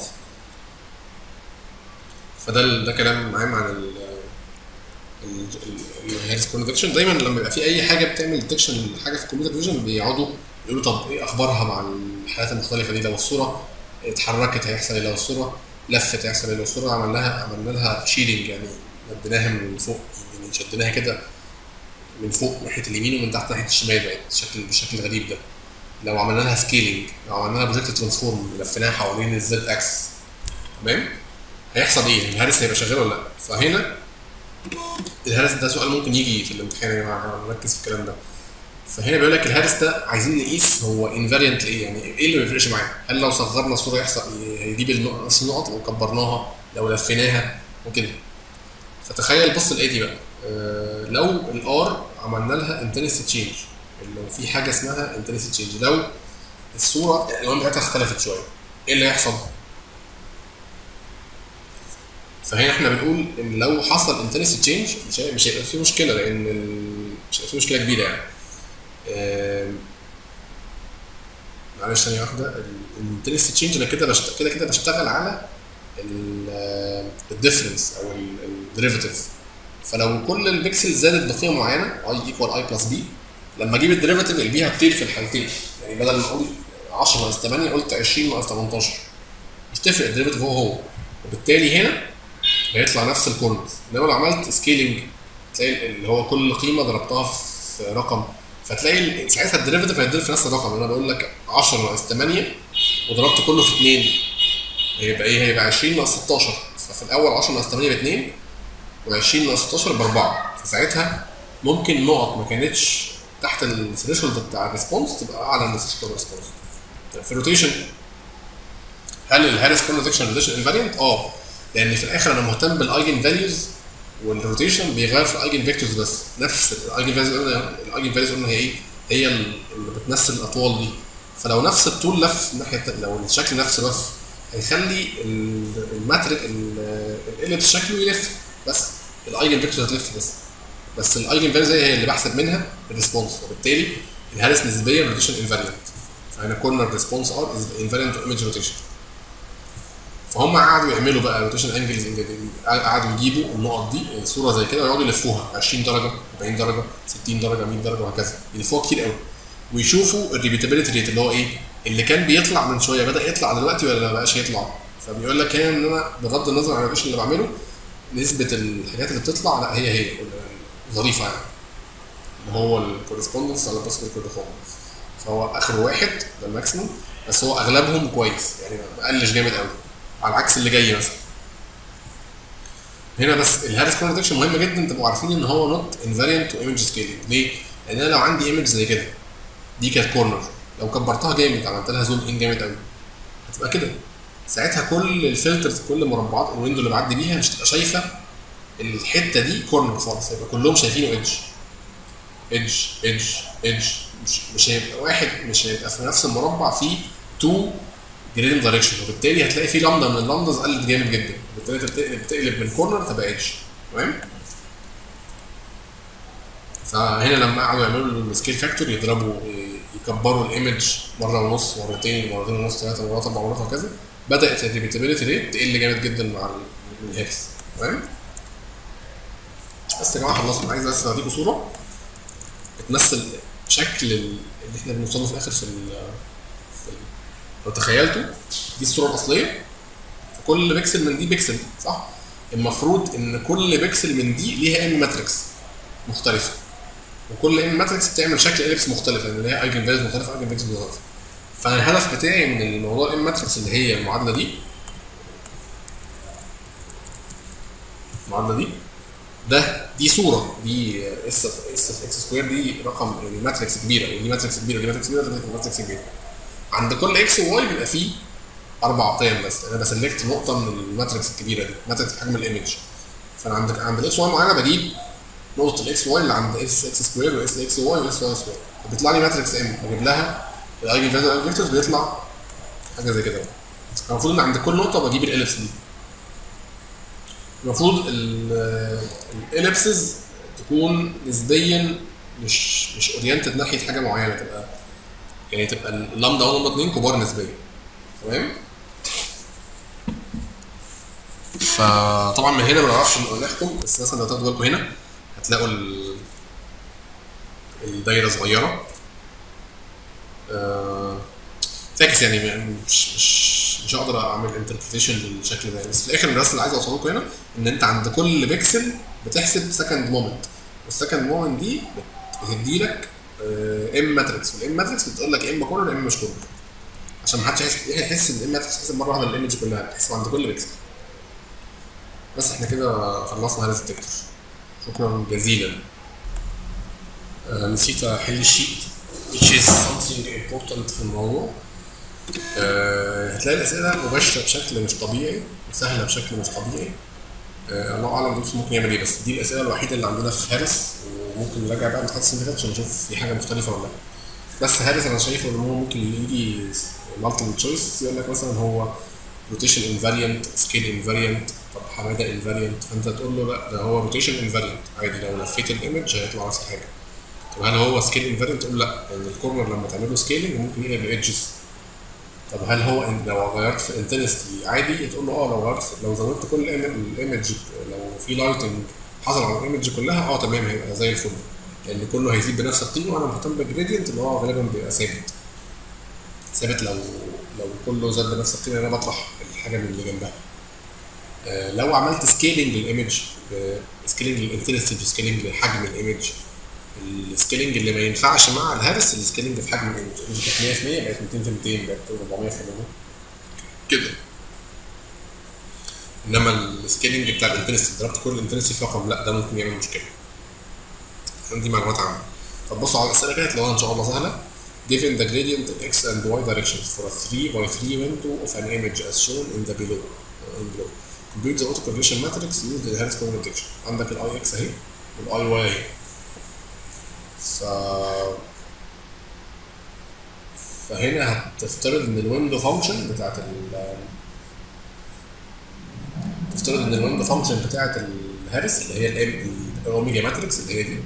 فده ده كلام عام عن ال الهيرس كونفكشن دايما لما يبقى في اي حاجه بتعمل ديتكشن لحاجه في الكمبيوتر فيجن بيقعدوا يقولوا طب ايه اخبارها مع الحالات المختلفه دي لو الصوره اتحركت هيحصل ايه لو الصوره لفت هيحصل ايه لو الصوره عملنا لها عملنا لها شيدنج يعني مديناها من فوق يعني شديناها كده من فوق ناحيه اليمين ومن تحت ناحيه الشمال بقت شكل بالشكل الغريب ده لو عملنا لها سكيلينج لو عملنا لها بروجكت ترانسفورم لفيناها حوالين الزد اكس تمام هيحصل ايه؟ الهارس هيبقى شغال ولا لا؟ فهنا الهارس ده سؤال ممكن يجي في الامتحان يا جماعه نركز في الكلام ده فهنا بيقول لك الهارس ده عايزين نقيس هو انفاريانت ايه يعني ايه اللي ما بيفرقش معاه؟ هل لو صغرنا الصوره يحصل هيجيب النق- نفس النقط لو كبرناها لو لفيناها وكده فتخيل بص الايه دي بقى آه لو الار عملنا لها انتنسي تشينج لو في حاجه اسمها انتنسي تشينج لو الصوره الالوان بتاعتها اختلفت شويه ايه اللي هيحصل؟ فهنا احنا بنقول ان لو حصل انتنسي تشينج مش هي- مش هيبقى في مشكله لان ال- مش هيبقى في مشكله كبيره يعني آم، معلش ثانيه واحده الانتنسي تشينج انا كده بشت- كده كده بشتغل على الديفرنس او الديريفاتيف فلو كل البكسل زادت بقيمه معينه اي ايكوال اي بلس بي لما اجيب الديريفاتيف البي هتطير في الحالتين يعني بدل ما اقول 10 ناقص 8 قلت 20 ناقص 18 مش تفرق الديريفاتيف هو هو وبالتالي هنا هيطلع نفس الكورنرز انما لو عملت سكيلينج تلاقي اللي هو كل قيمه ضربتها في رقم فتلاقي ال- ساعتها الديريفاتيف هيتضرب في نفس الرقم انا بقول لك 10 ناقص 8 وضربت كله في 2 هيبقى ايه هيبقى 20 ناقص 16 ففي الاول 10 ناقص 8 ب 2 و20 ناقص 16 ب 4 فساعتها ممكن نقط ما كانتش تحت الثريشولد بتاع الريسبونس تبقى اعلى من الثريشولد ريسبونس في الروتيشن هل الهارس كونفكشن روتيشن انفاريانت؟ اه لان في الاخر انا مهتم بالايجن فاليوز والروتيشن بيغير في الايجن فيكتورز بس نفس الايجن فاليوز قلنا الايجن فاليوز قلنا هي ايه؟ هي اللي بتمثل الاطوال دي فلو نفس الطول لف الناحيه التانية- لو الشكل نفسه لف هيخلي ال- الماتريك ال- الاليبس شكله يلف بس الايجن فيكتورز هتلف بس بس الايجن فاليوز هي اللي بحسب منها الريسبونس وبالتالي الهارس نسبيا روتيشن انفاريانت فهنا كورنر ريسبونس ار از انفاريانت تو ايمج روتيشن فهم قعدوا يعملوا بقى روتيشن انجلز قعدوا يجيبوا النقط دي صوره زي كده ويقعدوا يلفوها 20 درجه 40 درجه 60 درجه 100 درجه وهكذا يلفوها كتير قوي ويشوفوا الريبيتابيلتي ريت اللي هو ايه اللي كان بيطلع من شويه بدا يطلع دلوقتي ولا ما بقاش يطلع فبيقول لك هنا ان انا بغض النظر عن الروتيشن اللي بعمله نسبه الحاجات اللي بتطلع لا هي هي ظريفه يعني اللي هو الكورسبوندنس على باسكال كورسبوندنس فهو اخر واحد ده الماكسيموم بس هو اغلبهم كويس يعني ما قلش جامد قوي على عكس اللي جاي مثلا هنا بس الهارس كونتكشن مهم جدا تبقوا عارفين ان هو نوت انفاريانت تو ايمج سكيلينج ليه؟ لان انا لو عندي ايمج زي كده دي كانت كورنر لو كبرتها جامد عملت لها زوم ان جامد قوي هتبقى كده ساعتها كل الفلترز كل مربعات الويندو اللي بعدي بيها مش هتبقى شايفه الحته دي كورنر خالص هيبقى كلهم شايفينه ايدج ايدج ايدج ايدج مش مش هيبقى واحد مش هيبقى في نفس المربع فيه تو جريدنج دايركشن وبالتالي هتلاقي في لامدا من اللامداز قلت جامد جدا وبالتالي انت بتقلب بتقلب من كورنر تبقى ايدج تمام فهنا لما قعدوا يعملوا السكيل فاكتور يضربوا يكبروا الايمج مره ونص مرتين مرتين ونص ثلاثه مرات اربع مرات وهكذا بدات الريبيتابيلتي ريت تقل جامد جدا مع الهيرس تمام بس يا جماعه خلصنا عايز بس اوريكم صوره بتمثل شكل ال- اللي احنا بنوصل له في الاخر في ال في ال- لو تخيلتوا دي الصوره الاصليه كل بيكسل من دي بيكسل صح؟ المفروض ان كل بيكسل من دي ليها ام ماتريكس مختلفه وكل ام ماتريكس بتعمل شكل اليبس مختلف لان ليها ايجن فاليوز مختلفه ايجن فاليوز مختلفه فانا الهدف بتاعي من الموضوع الام ماتريكس اللي هي المعادله دي المعادله دي ده دي صوره دي اس اس اكس سكوير دي رقم يعني ماتريكس كبيره ودي ماتريكس كبيره ودي ماتريكس كبيره ودي ماتريكس كبيره عند كل اكس وواي بيبقى فيه اربع قيم بس انا بسلكت نقطه من الماتريكس الكبيره دي ماتريكس حجم الايمج فانا عند عند الاكس واي معينه بجيب نقطه الاكس واي اللي عند اس اكس سكوير واس اكس واي واس واي سكوير بيطلع لي ماتريكس ام بجيب لها الايجن فاليو الايجن فيكتورز بيطلع حاجه زي كده المفروض ان عند كل نقطه بجيب الاليبس دي المفروض الاليبسز تكون نسبيا مش مش اورينتد ناحيه حاجه معينه تبقى يعني تبقى اللامدا 1 ولامدا 2 كبار نسبيا تمام فطبعا من هنا ما نعرفش نحكم بس مثلا لو تاخدوا بالكم هنا هتلاقوا ال- الدايره صغيره آه، فاكس يعني م- مش مش مش هقدر اعمل انتربريتيشن للشكل ده بس في الاخر الناس اللي عايز اوصله لكم هنا ان انت عند كل بيكسل بتحسب سكند مومنت والسكند مومنت دي بتدي لك ام ماتريكس والام ماتريكس بتقول لك ام كورنر ام مش كورنر عشان ما حدش يحس يحس ان الام ماتريكس تحسب مره واحده الايمج كلها بتحسب عند كل بيكسل بس احنا كده خلصنا هذا الديتكتور شكرا جزيلا آه، نسيت احل الشيت which is something important في الموضوع آه، هتلاقي الاسئله مباشره بشكل مش طبيعي وسهله بشكل مش طبيعي آه، الله اعلم دوس ممكن يعمل ايه بس دي الاسئله الوحيده اللي عندنا في هارس وممكن نراجع بقى امتحانات السنه اللي فاتت عشان نشوف في حاجه مختلفه ولا لا بس هارس انا شايف ان هو ممكن يجي مالتيبل تشويس يقول لك مثلا هو روتيشن انفاريانت سكيل انفاريانت طب حماده انفاريانت فانت تقول له لا ده هو روتيشن انفاريانت عادي لو لفيت الايمج هيطلع نفس الحاجه طب هل هو سكيل انفاريانت تقول لا ان الكورنر لما تعمل له سكيلنج ممكن يقلب الايدجز طب هل هو إن لو غيرت في الانتنستي عادي تقول له اه لو غيرت لو زودت كل الايمج لو في لايتنج حصل على الايمج كلها اه تمام هيبقى زي الفل لان كله هيزيد بنفس القيمه وانا مهتم بالجريدينت اللي هو غالبا بيبقى ثابت ثابت لو لو كله زاد بنفس القيمه انا بطرح الحاجه من اللي جنبها آه، لو عملت سكيلنج للايمج سكيلنج للانتنستي وسكيلنج لحجم الايمج السكيلنج اللي ما ينفعش مع الهارس السكيلنج في حجم الايمج الايمج كانت 100% بقت 200 في 200 بقت 400 في 400 كده انما السكيلنج بتاع الانتنستي ضربت كل الانتنستي في رقم لا ده ممكن يعمل مشكله عندي معلومات عامه طب بصوا على الاسئله كده تلاقوها ان شاء الله سهله given the gradient in x and y directions for a 3 by 3 window of an image as shown in the below in below compute the auto correlation matrix used in Harris Common detection عندك الاي اكس اهي والاي واي اهي ف فهنا هتفترض ان الويندو فانكشن بتاعت ال تفترض ان الويندو فانكشن بتاعت الهارس اللي هي الام الاوميجا ماتريكس اللي هي دي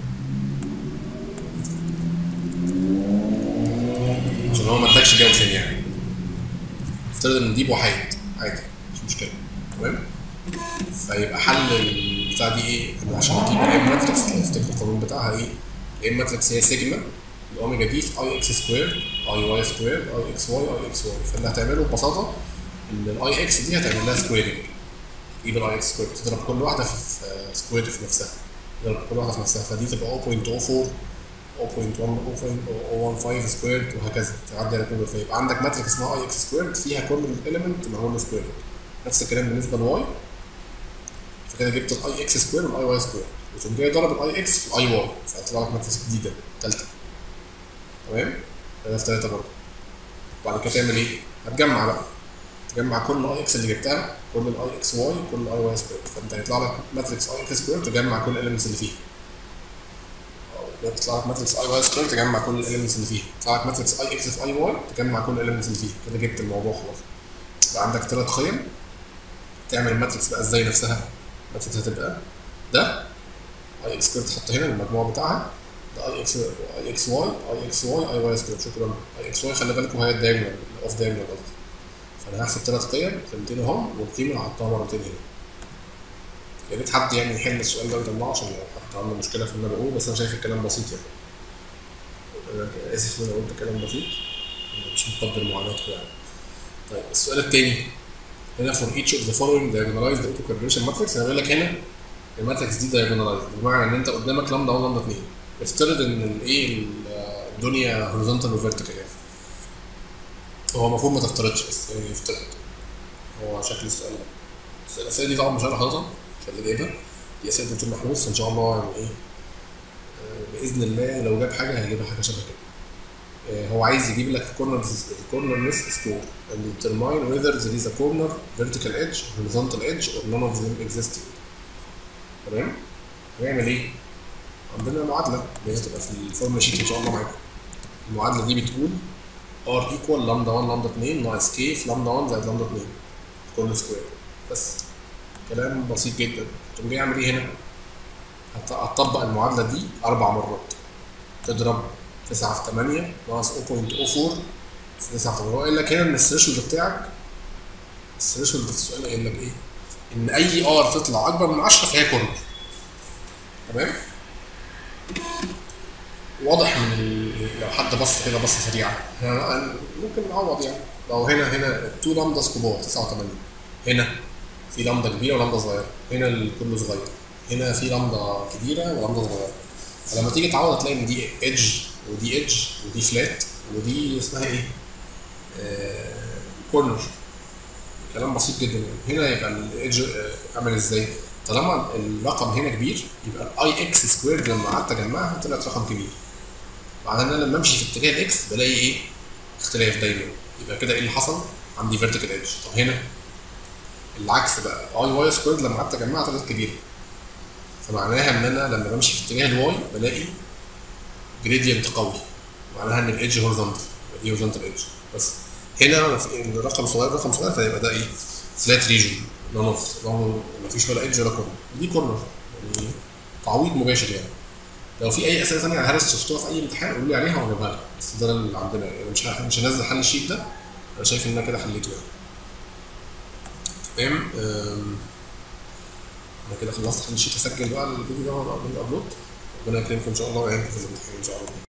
عشان هو ما ادكش جوسم يعني افترض ان دي بوحيد عادي مش مشكله تمام فيبقى حل البتاع دي ايه؟ ان عشان اجيب الام ماتريكس افتكر القانون بتاعها ايه؟ الام ماتريكس هي سيجما الاوميجا دي في اي اكس سكوير اي واي سكوير اي اكس واي اي اكس واي فاللي هتعمله ببساطه ان الاي اكس دي هتعمل لها سكويرنج تجيب الاي اكس سكوير تضرب كل واحده في في سكوير في نفسها تضرب كل واحده في نفسها فدي تبقى 0.04 0.115 سكوير وهكذا تعدي على كل فيبقى عندك ماتريكس اسمها اي اكس سكوير فيها كل الاليمنت معمول سكوير نفس الكلام بالنسبه للواي فكده جبت الاي اكس سكوير والاي واي سكوير وتقوم جاي ضرب الاي اكس في الاي واي فهيطلع لك ماتريكس جديده ثالثه تمام كده في ثلاثه برضه وبعد كده تعمل ايه؟ هتجمع بقى تجمع كل الاي اكس اللي جبتها كل الاي اكس واي كل الاي واي سكوير فانت هيطلع لك ماتريكس اي اكس سكوير تجمع كل الاليمنتس اللي فيها أو تطلع لك ماتريكس اي واي سكوير تجمع كل الاليمنتس اللي فيها تطلع لك ماتريكس اي اكس في اي واي تجمع كل الاليمنتس اللي فيها كده جبت الموضوع خلاص يبقى عندك ثلاث قيم تعمل الماتريكس بقى ازاي نفسها الماتريكس هتبقى ده اي اكس سكوير تحط هنا المجموع بتاعها ده اي اكس اي اكس واي اي اكس واي اي واي سكوير شكرا اي اكس واي خلي بالكم هي الدايجونال اوف دايجونال قصدي فانا هحسب ثلاث قيم قيمتين اهم والقيمه هحطها مرتين هنا يا ريت حد يعني يحل السؤال ده ويطلعه عشان لو حد عنده مشكله في اللي انا بقوله بس انا شايف الكلام بسيط يعني انا اسف ان انا قلت كلام بسيط مش مقدر معاناتكم يعني طيب السؤال الثاني هنا for each of the following diagonalized auto correlation matrix انا بقول لك هنا الماتريكس دي diagonalized بمعنى ان انت قدامك لامدا 1 لامدا 2 افترض ان الايه الدنيا هوريزونتال وفيرتيكال يعني هو المفروض ما تفترضش بس يعني يفترض هو شكل السؤال ده بس الاسئله دي طبعا مش انا حاططها مش اللي جايبها دي اسئله دكتور محمود فان شاء الله يعني ايه آه، باذن الله لو جاب حاجه هيجيبها حاجه شبه كده آه، هو عايز يجيب لك الكورنر الكورنر سكور and determine whether there is a corner vertical edge horizontal edge or none of them existing تمام هنعمل ايه؟ عندنا معادله اللي هي تبقى في الفورمولا شيت ان شاء الله معاكم المعادله دي بتقول ار ايكوال لامدا 1 لامدا 2 ناقص كي في لامدا 1 زائد لامدا 2 كل سكوير بس كلام بسيط جدا تقوم جاي اعمل ايه هنا؟ هت- هتطبق المعادله دي اربع مرات تضرب 9 في 8 ناقص 0.04 في 9 في 8 هو قايل لك هنا ان الثريشولد بتاعك الثريشولد في السؤال قايل لك ايه؟ ان اي ار تطلع اكبر من 10 فهي كورنر تمام؟ واضح من ال... لو حد بص كده بصه سريعه إحنا ممكن نعوض يعني لو هنا هنا التو لامداز كبار 9 و8 هنا في لامدا كبيره ولامدا صغيره هنا ال- كله صغير هنا في لامدا كبيره ولامدا صغيره فلما تيجي تعوض هتلاقي ان دي ايدج ودي ايدج ودي فلات ودي اسمها ايه؟ آه كورنر كلام بسيط جدا هنا يبقى الايدج عامل ازاي؟ طالما الرقم هنا كبير يبقى الاي اكس سكويرد لما قعدت اجمعها طلعت رقم كبير معناه ان انا لما امشي في اتجاه الاكس بلاقي ايه؟ اختلاف دايما يبقى كده ايه اللي حصل؟ عندي فيرتيكال ايدج طب هنا العكس بقى اي واي سكويرد لما قعدت اجمعها طلعت كبيره فمعناها ان انا لما بمشي في اتجاه الواي بلاقي جريدينت قوي معناها ان الايدج هورزونتال دي هورزونتال ايدج بس هنا في- الرقم صغير رقم صغير فيبقى ده ايه فلات ريجن نون اوف ما فيش ولا ايدج ولا كورنر دي كورنر يعني تعويض مباشر يعني لو في اي اسئله ثانيه على هارس شفتوها في اي امتحان قولوا لي عليها واجيبها لك بس ده اللي عندنا يعني مش ه- مش هنزل حل الشيت ده انا شايف ان انا كده حليته يعني تمام أم، انا كده خلصت حل الشيت هسجل بقى الفيديو ده وابعمل له ابلود ربنا يكرمكم ان شاء الله ويعينكم في الامتحان ان شاء الله